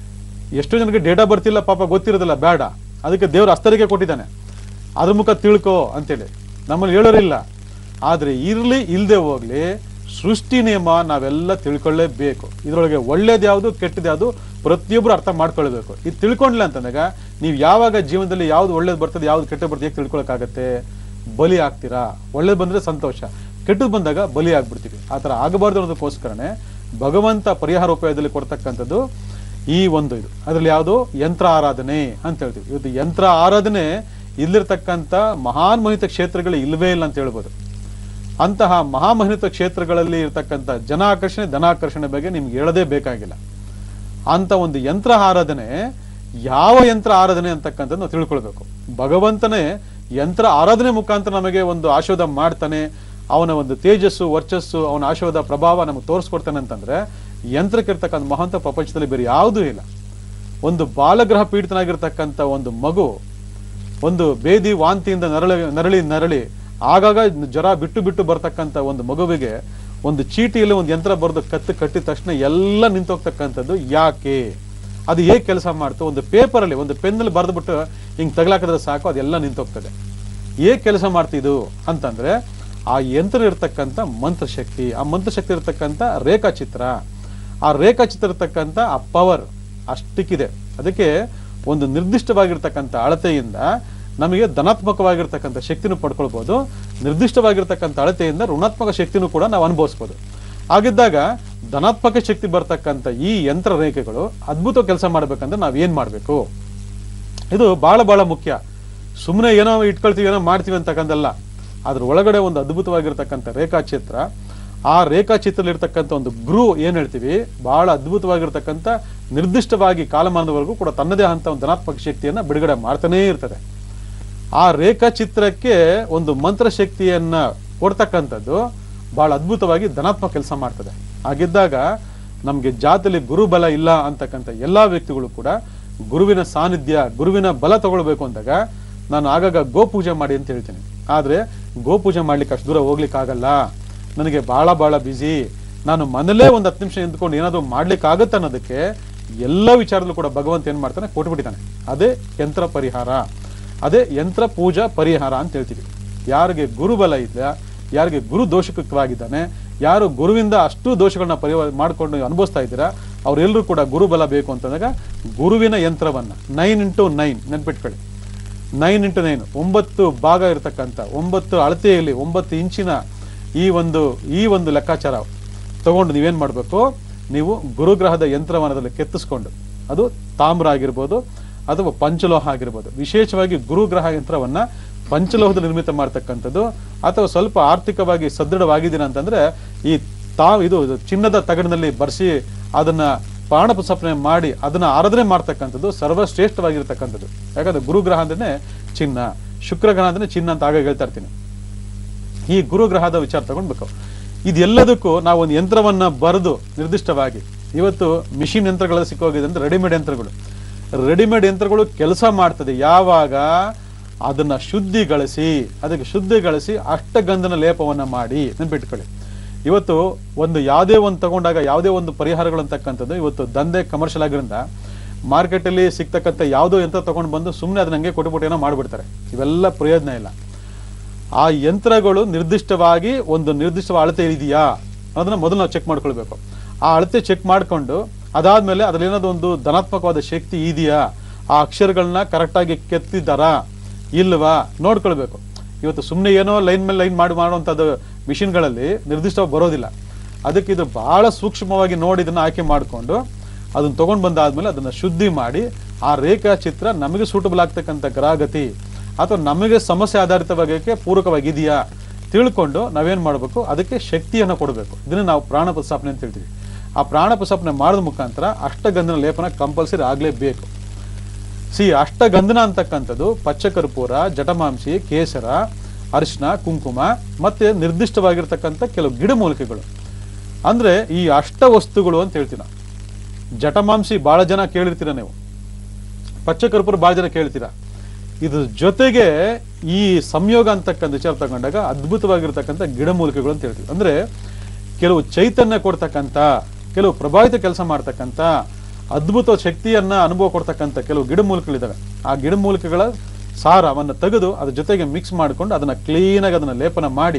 ಎಷ್ಟೋ ಜನಕ್ಕೆ ಡೇಟಾ ಬರ್ತಿಲ್ಲ ಪಾಪ ಗೊತ್ತಿರೋದಿಲ್ಲ ಬೇಡ ಅದಕ್ಕೆ ದೇವ್ರ ಅಸ್ತರಿಗೆ ಕೊಟ್ಟಿದ್ದಾನೆ ಅದ್ರ ಮುಖ ತಿಳ್ಕೋ ಅಂತೇಳಿ ನಮ್ಮಲ್ಲಿ ಹೇಳೋರಿಲ್ಲ ಆದ್ರೆ ಇರ್ಲಿ ಇಲ್ದೆ ಹೋಗ್ಲಿ ಸೃಷ್ಟಿ ನಿಯಮ ನಾವೆಲ್ಲ ತಿಳ್ಕೊಳ್ಳೇಬೇಕು ಇದರೊಳಗೆ ಒಳ್ಳೇದು ಯಾವುದು ಕೆಟ್ಟದ್ದು ಯಾವುದು ಪ್ರತಿಯೊಬ್ಬರು ಅರ್ಥ ಮಾಡ್ಕೊಳ್ಬೇಕು ಇದು ತಿಳ್ಕೊಂಡಿಲ್ಲ ಅಂತಂದಾಗ ನೀವು ಯಾವಾಗ ಜೀವನದಲ್ಲಿ ಯಾವ್ದು ಒಳ್ಳೇದು ಬರ್ತದೆ ಯಾವ್ದು ಕೆಟ್ಟ ಬರ್ತದೆ ಹೇಗೆ ತಿಳ್ಕೊಳಕ್ಕಾಗತ್ತೆ ಬಲಿ ಆಗ್ತೀರಾ ಒಳ್ಳೇದು ಬಂದ್ರೆ ಸಂತೋಷ ಕೆಟ್ಟದ್ದು ಬಂದಾಗ ಬಲಿ ಆಗ್ಬಿಡ್ತೀವಿ ಆ ಥರ ಆಗಬಾರ್ದು ಅನ್ನೋದಕ್ಕೋಸ್ಕರನೇ ಭಗವಂತ ಪರಿಹಾರ ಉಪಾಯದಲ್ಲಿ ಕೊಡ್ತಕ್ಕಂಥದ್ದು ಈ ಒಂದು ಇದು ಅದ್ರಲ್ಲಿ ಯಾವುದು ಯಂತ್ರ ಆರಾಧನೆ ಅಂತ ಹೇಳ್ತೀವಿ ಇವತ್ತು ಯಂತ್ರ ಆರಾಧನೆ ಇಲ್ಲಿರ್ತಕ್ಕಂಥ ಮಹಾನ್ ಮಹಿತ ಕ್ಷೇತ್ರಗಳು ಇಲ್ವೇ ಇಲ್ಲ ಅಂತ ಹೇಳ್ಬೋದು ಅಂತಹ ಮಹಾಮಹಿತ ಕ್ಷೇತ್ರಗಳಲ್ಲಿ ಇರ್ತಕ್ಕಂಥ ಜನಾಕರ್ಷಣೆ ಧನಾಕರ್ಷಣೆ ಬಗ್ಗೆ ನಿಮ್ಗೆ ಹೇಳದೇ ಬೇಕಾಗಿಲ್ಲ ಅಂತ ಒಂದು ಯಂತ್ರ ಆರಾಧನೆ ಯಾವ ಯಂತ್ರ ಆರಾಧನೆ ಅಂತಕ್ಕಂಥದ್ದು ನಾವು ತಿಳ್ಕೊಳ್ಬೇಕು ಭಗವಂತನೇ ಯಂತ್ರ ಆರಾಧನೆ ಮುಖಾಂತರ ನಮಗೆ ಒಂದು ಆಶೀರ್ವಾದ ಮಾಡ್ತಾನೆ ಅವನ ಒಂದು ತೇಜಸ್ಸು ವರ್ಚಸ್ಸು ಅವನ ಆಶೀರ್ವಾದ ಪ್ರಭಾವ ನಮಗೆ ತೋರಿಸ್ಕೊಡ್ತಾನೆ ಅಂತಂದ್ರೆ ಯಂತ್ರಕ್ಕಿರ್ತಕ್ಕಂಥ ಮಹಂತ ಪ್ರಪಂಚದಲ್ಲಿ ಬೇರೆ ಯಾವುದೂ ಇಲ್ಲ ಒಂದು ಬಾಲಗ್ರಹ ಪೀಡಿತನಾಗಿರ್ತಕ್ಕಂಥ ಒಂದು ಮಗು ಒಂದು ಬೇದಿ ವಾಂತಿಯಿಂದ ನರಳಿ ನರಳಿ ನರಳಿ ಆಗಾಗ ಜ್ವರ ಬಿಟ್ಟು ಬಿಟ್ಟು ಬರ್ತಕ್ಕಂಥ ಒಂದು ಮಗುವಿಗೆ ಒಂದು ಚೀಟಿಯಲ್ಲಿ ಒಂದು ಯಂತ್ರ ಬರೆದು ಕತ್ತು ಕಟ್ಟಿದ ತಕ್ಷಣ ಎಲ್ಲ ನಿಂತೋಗ್ತಕ್ಕಂಥದ್ದು ಯಾಕೆ ಅದು ಹೇಗೆ ಕೆಲಸ ಮಾಡ್ತು ಒಂದು ಪೇಪರಲ್ಲಿ ಒಂದು ಪೆನ್ನಲ್ಲಿ ಬರೆದ್ಬಿಟ್ಟು ಹಿಂಗೆ ತಗಲಾಕಿದ್ರೆ ಸಾಕು ಅದೆಲ್ಲ ನಿಂತೋಗ್ತದೆ ಹೇಗೆ ಕೆಲಸ ಮಾಡ್ತಿದ್ದು ಅಂತಂದ್ರೆ ಆ ಯಂತ್ರ ಇರ್ತಕ್ಕಂಥ ಮಂತ್ರಶಕ್ತಿ ಆ ಮಂತ್ರಶಕ್ತಿ ಇರ್ತಕ್ಕಂಥ ರೇಖಾಚಿತ್ರ ಆ ರೇಖಾಚಿತ್ರ ಇರ್ತಕ್ಕಂಥ ಆ ಪವರ್ ಅಷ್ಟಕ್ಕಿದೆ ಅದಕ್ಕೆ ಒಂದು ನಿರ್ದಿಷ್ಟವಾಗಿರ್ತಕ್ಕಂಥ ಅಳತೆಯಿಂದ ನಮಗೆ ಧನಾತ್ಮಕವಾಗಿರ್ತಕ್ಕಂಥ ಶಕ್ತಿನೂ ಪಡ್ಕೊಳ್ಬೋದು ನಿರ್ದಿಷ್ಟವಾಗಿರ್ತಕ್ಕಂಥ ಅಳತೆಯಿಂದ ಋಣಾತ್ಮಕ ಶಕ್ತಿನೂ ಕೂಡ ನಾವು ಅನುಭವಿಸ್ಬೋದು ಹಾಗಿದ್ದಾಗ ಧನಾತ್ಮಕ ಶಕ್ತಿ ಬರ್ತಕ್ಕಂಥ ಈ ಯಂತ್ರ ರೇಖೆಗಳು ಅದ್ಭುತ ಕೆಲಸ ಮಾಡ್ಬೇಕಂದ್ರೆ ನಾವ್ ಏನ್ ಮಾಡ್ಬೇಕು ಇದು ಬಹಳ ಬಹಳ ಮುಖ್ಯ ಸುಮ್ಮನೆ ಏನೋ ಇಟ್ಕೊಳ್ತೀವಿ ಏನೋ ಮಾಡ್ತೀವಿ ಅಂತಕ್ಕಂಥಲ್ಲ ಅದ್ರ ಒಳಗಡೆ ಒಂದು ಅದ್ಭುತವಾಗಿರ್ತಕ್ಕಂಥ ರೇಖಾಚಿತ್ರ ಆ ರೇಖಾಚಿತ್ರದಲ್ಲಿರ್ತಕ್ಕಂಥ ಒಂದು ಗುರು ಏನ್ ಹೇಳ್ತೀವಿ ಬಹಳ ಅದ್ಭುತವಾಗಿರ್ತಕ್ಕಂಥ ನಿರ್ದಿಷ್ಟವಾಗಿ ಕಾಲಮಾನದವರೆಗೂ ಕೂಡ ತನ್ನದೇ ಅಂತ ಒಂದು ಧನಾತ್ಮಕ ಶಕ್ತಿಯನ್ನ ಬಿಡುಗಡೆ ಮಾಡ್ತಾನೇ ಇರ್ತದೆ ಆ ರೇಖಾಚಿತ್ರಕ್ಕೆ ಒಂದು ಮಂತ್ರ ಶಕ್ತಿಯನ್ನ ಕೊಡ್ತಕ್ಕಂಥದ್ದು ಬಹಳ ಅದ್ಭುತವಾಗಿ ಧನಾತ್ಮಕ ಕೆಲಸ ಮಾಡ್ತದೆ ಹಾಗಿದ್ದಾಗ ನಮ್ಗೆ ಜಾತಿಯಲ್ಲಿ ಗುರುಬಲ ಇಲ್ಲ ಅಂತಕ್ಕಂಥ ಎಲ್ಲಾ ವ್ಯಕ್ತಿಗಳು ಕೂಡ ಗುರುವಿನ ಸಾನ್ನಿಧ್ಯ ಗುರುವಿನ ಬಲ ತಗೊಳ್ಬೇಕು ಅಂದಾಗ ನಾನು ಆಗಾಗ ಗೋಪೂಜೆ ಮಾಡಿ ಅಂತ ಹೇಳ್ತೀನಿ ಆದ್ರೆ ಗೋಪೂಜೆ ಮಾಡ್ಲಿಕ್ಕೆ ಅಷ್ಟು ದೂರ ಹೋಗ್ಲಿಕ್ಕೆ ಆಗಲ್ಲ ನನಗೆ ಬಹಳ ಬಹಳ ಬ್ಯುಸಿ ನಾನು ಮನೇಲೇ ಒಂದು ಹತ್ತು ನಿಮಿಷ ನಿಂತ್ಕೊಂಡು ಏನಾದರೂ ಮಾಡ್ಲಿಕ್ಕೆ ಆಗುತ್ತೆ ಅನ್ನೋದಕ್ಕೆ ಎಲ್ಲ ವಿಚಾರದಲ್ಲೂ ಕೂಡ ಭಗವಂತ ಏನ್ ಮಾಡ್ತಾನೆ ಕೊಟ್ಬಿಟ್ಟಿದ್ದಾನೆ ಅದೇ ಯಂತ್ರ ಪರಿಹಾರ ಅದೇ ಯಂತ್ರ ಪೂಜಾ ಪರಿಹಾರ ಅಂತ ಹೇಳ್ತೀವಿ ಯಾರಿಗೆ ಗುರುಬಲ ಇಲ್ಲ ಯಾರಿಗೆ ಗುರು ದೋಷಕವಾಗಿದ್ದಾನೆ ಯಾರು ಗುರುವಿಂದ ಅಷ್ಟು ದೋಷಗಳನ್ನ ಪರಿಹಾರ ಮಾಡ್ಕೊಂಡು ಅನುಭವಿಸ್ತಾ ಇದ್ದೀರಾ ಅವರೆಲ್ಲರೂ ಕೂಡ ಗುರುಬಲ ಬೇಕು ಅಂತಂದಾಗ ಗುರುವಿನ ಯಂತ್ರವನ್ನ ನೈನ್ ಇಂಟು ನೈನ್ ನೆನ್ಪಿಟ್ಕೊಳ್ಳಿ ನೈನ್ ಇಂಟು ನೈನ್ ಒಂಬತ್ತು ಭಾಗ ಇರತಕ್ಕಂಥ ಒಂಬತ್ತು ಅಳತೆಯಲ್ಲಿ ಒಂಬತ್ತು ಇಂಚಿನ ಈ ಒಂದು ಈ ಒಂದು ಲೆಕ್ಕಾಚಾರ ತಗೊಂಡು ನೀವೇನ್ ಮಾಡಬೇಕು ನೀವು ಗುರುಗ್ರಹದ ಯಂತ್ರವನದಲ್ಲಿ ಕೆತ್ತಿಸ್ಕೊಂಡು ಅದು ತಾಮ್ರ ಆಗಿರ್ಬೋದು ಅಥವಾ ಪಂಚಲೋಹ ಆಗಿರ್ಬೋದು ವಿಶೇಷವಾಗಿ ಗುರುಗ್ರಹ ಯಂತ್ರವನ್ನ ಪಂಚಲೋಹದ ನಿರ್ಮಿತ ಮಾಡ್ತಕ್ಕಂಥದ್ದು ಅಥವಾ ಸ್ವಲ್ಪ ಆರ್ಥಿಕವಾಗಿ ಸದೃಢವಾಗಿದ್ದೀರ ಅಂತಂದ್ರೆ ಈ ತಾ ಇದು ಇದು ಚಿನ್ನದ ತಗಡಿನಲ್ಲಿ ಬರ್ಸಿ ಅದನ್ನ ಪ್ರಾಣಪಸಪನೆ ಮಾಡಿ ಅದನ್ನ ಆರಾಧನೆ ಮಾಡ್ತಕ್ಕಂಥದ್ದು ಸರ್ವಶ್ರೇಷ್ಠವಾಗಿರ್ತಕ್ಕಂಥದ್ದು ಯಾಕಂದ್ರೆ ಗುರುಗ್ರಹ ಅಂದ್ರೆ ಚಿನ್ನ ಶುಕ್ರಗ್ರಹ ಅಂದ್ರೆ ಚಿನ್ನ ಅಂತ ಆಗ ಹೇಳ್ತಾ ಇರ್ತೀನಿ ಈ ಗುರುಗ್ರಹದ ವಿಚಾರ ತಗೊಂಡ್ಬೇಕು ಇದೆಲ್ಲದಕ್ಕೂ ನಾವು ಒಂದು ಯಂತ್ರವನ್ನ ಬರೆದು ನಿರ್ದಿಷ್ಟವಾಗಿ ಇವತ್ತು ಮಿಷಿನ್ ಯಂತ್ರಗಳು ಸಿಕ್ಕೋಗಿದೆ ಅಂದ್ರೆ ರೆಡಿಮೇಡ್ ಯಂತ್ರಗಳು ರೆಡಿಮೇಡ್ ಯಂತ್ರಗಳು ಕೆಲಸ ಮಾಡ್ತದೆ ಯಾವಾಗ ಅದನ್ನ ಶುದ್ಧಿಗೊಳಿಸಿ ಅದಕ್ಕೆ ಶುದ್ಧಿಗೊಳಿಸಿ ಅಷ್ಟಗಂಧನ ಲೇಪವನ್ನ ಮಾಡಿ ನೆನ್ಪಿಟ್ಕೊಳ್ಳಿ ಇವತ್ತು ಒಂದು ಯಾವುದೇ ಒಂದು ತಗೊಂಡಾಗ ಯಾವುದೇ ಒಂದು ಪರಿಹಾರಗಳು ಅಂತಕ್ಕಂಥದ್ದು ಇವತ್ತು ದಂಧೆ ಕಮರ್ಷಿಯಲ್ ಆಗಿರೋದ್ರಿಂದ ಮಾರ್ಕೆಟಲ್ಲಿ ಸಿಗ್ತಕ್ಕಂಥ ಯಾವುದೋ ಯಂತ್ರ ತಗೊಂಡು ಬಂದು ಸುಮ್ಮನೆ ಅದನ್ನ ಹಂಗೆ ಕೊಟ್ಬಿಟ್ಟು ಏನೋ ಮಾಡಿಬಿಡ್ತಾರೆ ಇವೆಲ್ಲ ಪ್ರಯೋಜನ ಇಲ್ಲ ಆ ಯಂತ್ರಗಳು ನಿರ್ದಿಷ್ಟವಾಗಿ ಒಂದು ನಿರ್ದಿಷ್ಟ ಅಳತೆ ಇದೆಯಾ ಅದನ್ನ ಮೊದಲು ನಾವು ಚೆಕ್ ಮಾಡ್ಕೊಳ್ಬೇಕು ಆ ಅಳತೆ ಚೆಕ್ ಮಾಡ್ಕೊಂಡು ಅದಾದ್ಮೇಲೆ ಅದ್ರಲ್ಲಿ ಏನಾದ್ರು ಒಂದು ಧನಾತ್ಮಕವಾದ ಶಕ್ತಿ ಇದೆಯಾ ಆ ಅಕ್ಷರಗಳನ್ನ ಕರೆಕ್ಟಾಗಿ ಕೆತ್ತಿದ್ದಾರಾ ಇಲ್ವಾ ನೋಡ್ಕೊಳ್ಬೇಕು ಇವತ್ತು ಸುಮ್ಮನೆ ಏನೋ ಲೈನ್ ಮೇಲೆ ಲೈನ್ ಮಾಡಿ ಮಾಡುವಂಥದ್ದು ಮಿಷಿನ್ಗಳಲ್ಲಿ ನಿರ್ದಿಷ್ಟವಾಗಿ ಬರೋದಿಲ್ಲ ಅದಕ್ಕೆ ಇದು ಬಹಳ ಸೂಕ್ಷ್ಮವಾಗಿ ನೋಡಿ ಇದನ್ನ ಆಯ್ಕೆ ಮಾಡಿಕೊಂಡು ಅದನ್ನ ತಗೊಂಡು ಬಂದಾದ್ಮೇಲೆ ಅದನ್ನ ಶುದ್ಧಿ ಮಾಡಿ ಆ ರೇಖಾಚಿತ್ರ ನಮಗೆ ಸೂಟಬಲ್ ಆಗ್ತಕ್ಕಂಥ ಗ್ರಹಗತಿ ಅಥವಾ ನಮಗೆ ಸಮಸ್ಯೆ ಆಧಾರಿತವಾಗಿ ಪೂರಕವಾಗಿದೆಯಾ ತಿಳ್ಕೊಂಡು ನಾವೇನ್ ಮಾಡಬೇಕು ಅದಕ್ಕೆ ಶಕ್ತಿಯನ್ನು ಕೊಡಬೇಕು ಇದನ್ನ ನಾವು ಪ್ರಾಣ ಪ್ರಸ್ತಾಪನೆ ಅಂತ ಹೇಳ್ತೀವಿ ಆ ಪ್ರಾಣ ಪ್ರಸ್ತಾಪನೆ ಮಾಡಿದ ಮುಖಾಂತರ ಅಷ್ಟಗಂಧನ ಲೇಪನ ಕಂಪಲ್ಸರಿ ಆಗಲೇಬೇಕು ಸಿ ಅಷ್ಟಗಂಧನ ಅಂತಕ್ಕಂಥದ್ದು ಪಚ್ಚಕರ್ಪೂರ ಜಟಮಾಂಸಿ ಕೇಸರ ಅರಿಶಿನ ಕುಂಕುಮ ಮತ್ತೆ ನಿರ್ದಿಷ್ಟವಾಗಿರ್ತಕ್ಕಂಥ ಕೆಲವು ಗಿಡಮೂಲಿಕೆಗಳು ಅಂದ್ರೆ ಈ ಅಷ್ಟ ವಸ್ತುಗಳು ಅಂತ ಹೇಳ್ತೀವಿ ನಾವು ಜಟಮಾಂಸಿ ಬಹಳ ಜನ ಕೇಳಿರ್ತೀರ ನೀವು ಪಚ್ಚಕರ್ಪೂರ ಬಹಳ ಜನ ಕೇಳ್ತೀರಾ ಇದ್ರ ಜೊತೆಗೆ ಈ ಸಂಯೋಗ ಅಂತಕ್ಕಂಥ ವಿಚಾರ ತಗೊಂಡಾಗ ಅದ್ಭುತವಾಗಿರ್ತಕ್ಕಂಥ ಗಿಡಮೂಲಿಕೆಗಳು ಅಂತ ಹೇಳ್ತೀವಿ ಅಂದ್ರೆ ಕೆಲವು ಚೈತನ್ಯ ಕೊಡ್ತಕ್ಕಂಥ ಕೆಲವು ಪ್ರಭಾವಿತ ಕೆಲಸ ಮಾಡ್ತಕ್ಕಂಥ ಅದ್ಭುತ ಶಕ್ತಿಯನ್ನ ಅನುಭವ ಕೊಡ್ತಕ್ಕಂಥ ಕೆಲವು ಗಿಡಮೂಲಿಕೆಗಳಿದ್ದಾವೆ ಆ ಗಿಡಮೂಲಿಕೆಗಳ ಸಾರವನ್ನು ತೆಗೆದು ಅದ್ರ ಜೊತೆಗೆ ಮಿಕ್ಸ್ ಮಾಡ್ಕೊಂಡು ಅದನ್ನ ಕ್ಲೀನಾಗಿ ಅದನ್ನ ಲೇಪನ ಮಾಡಿ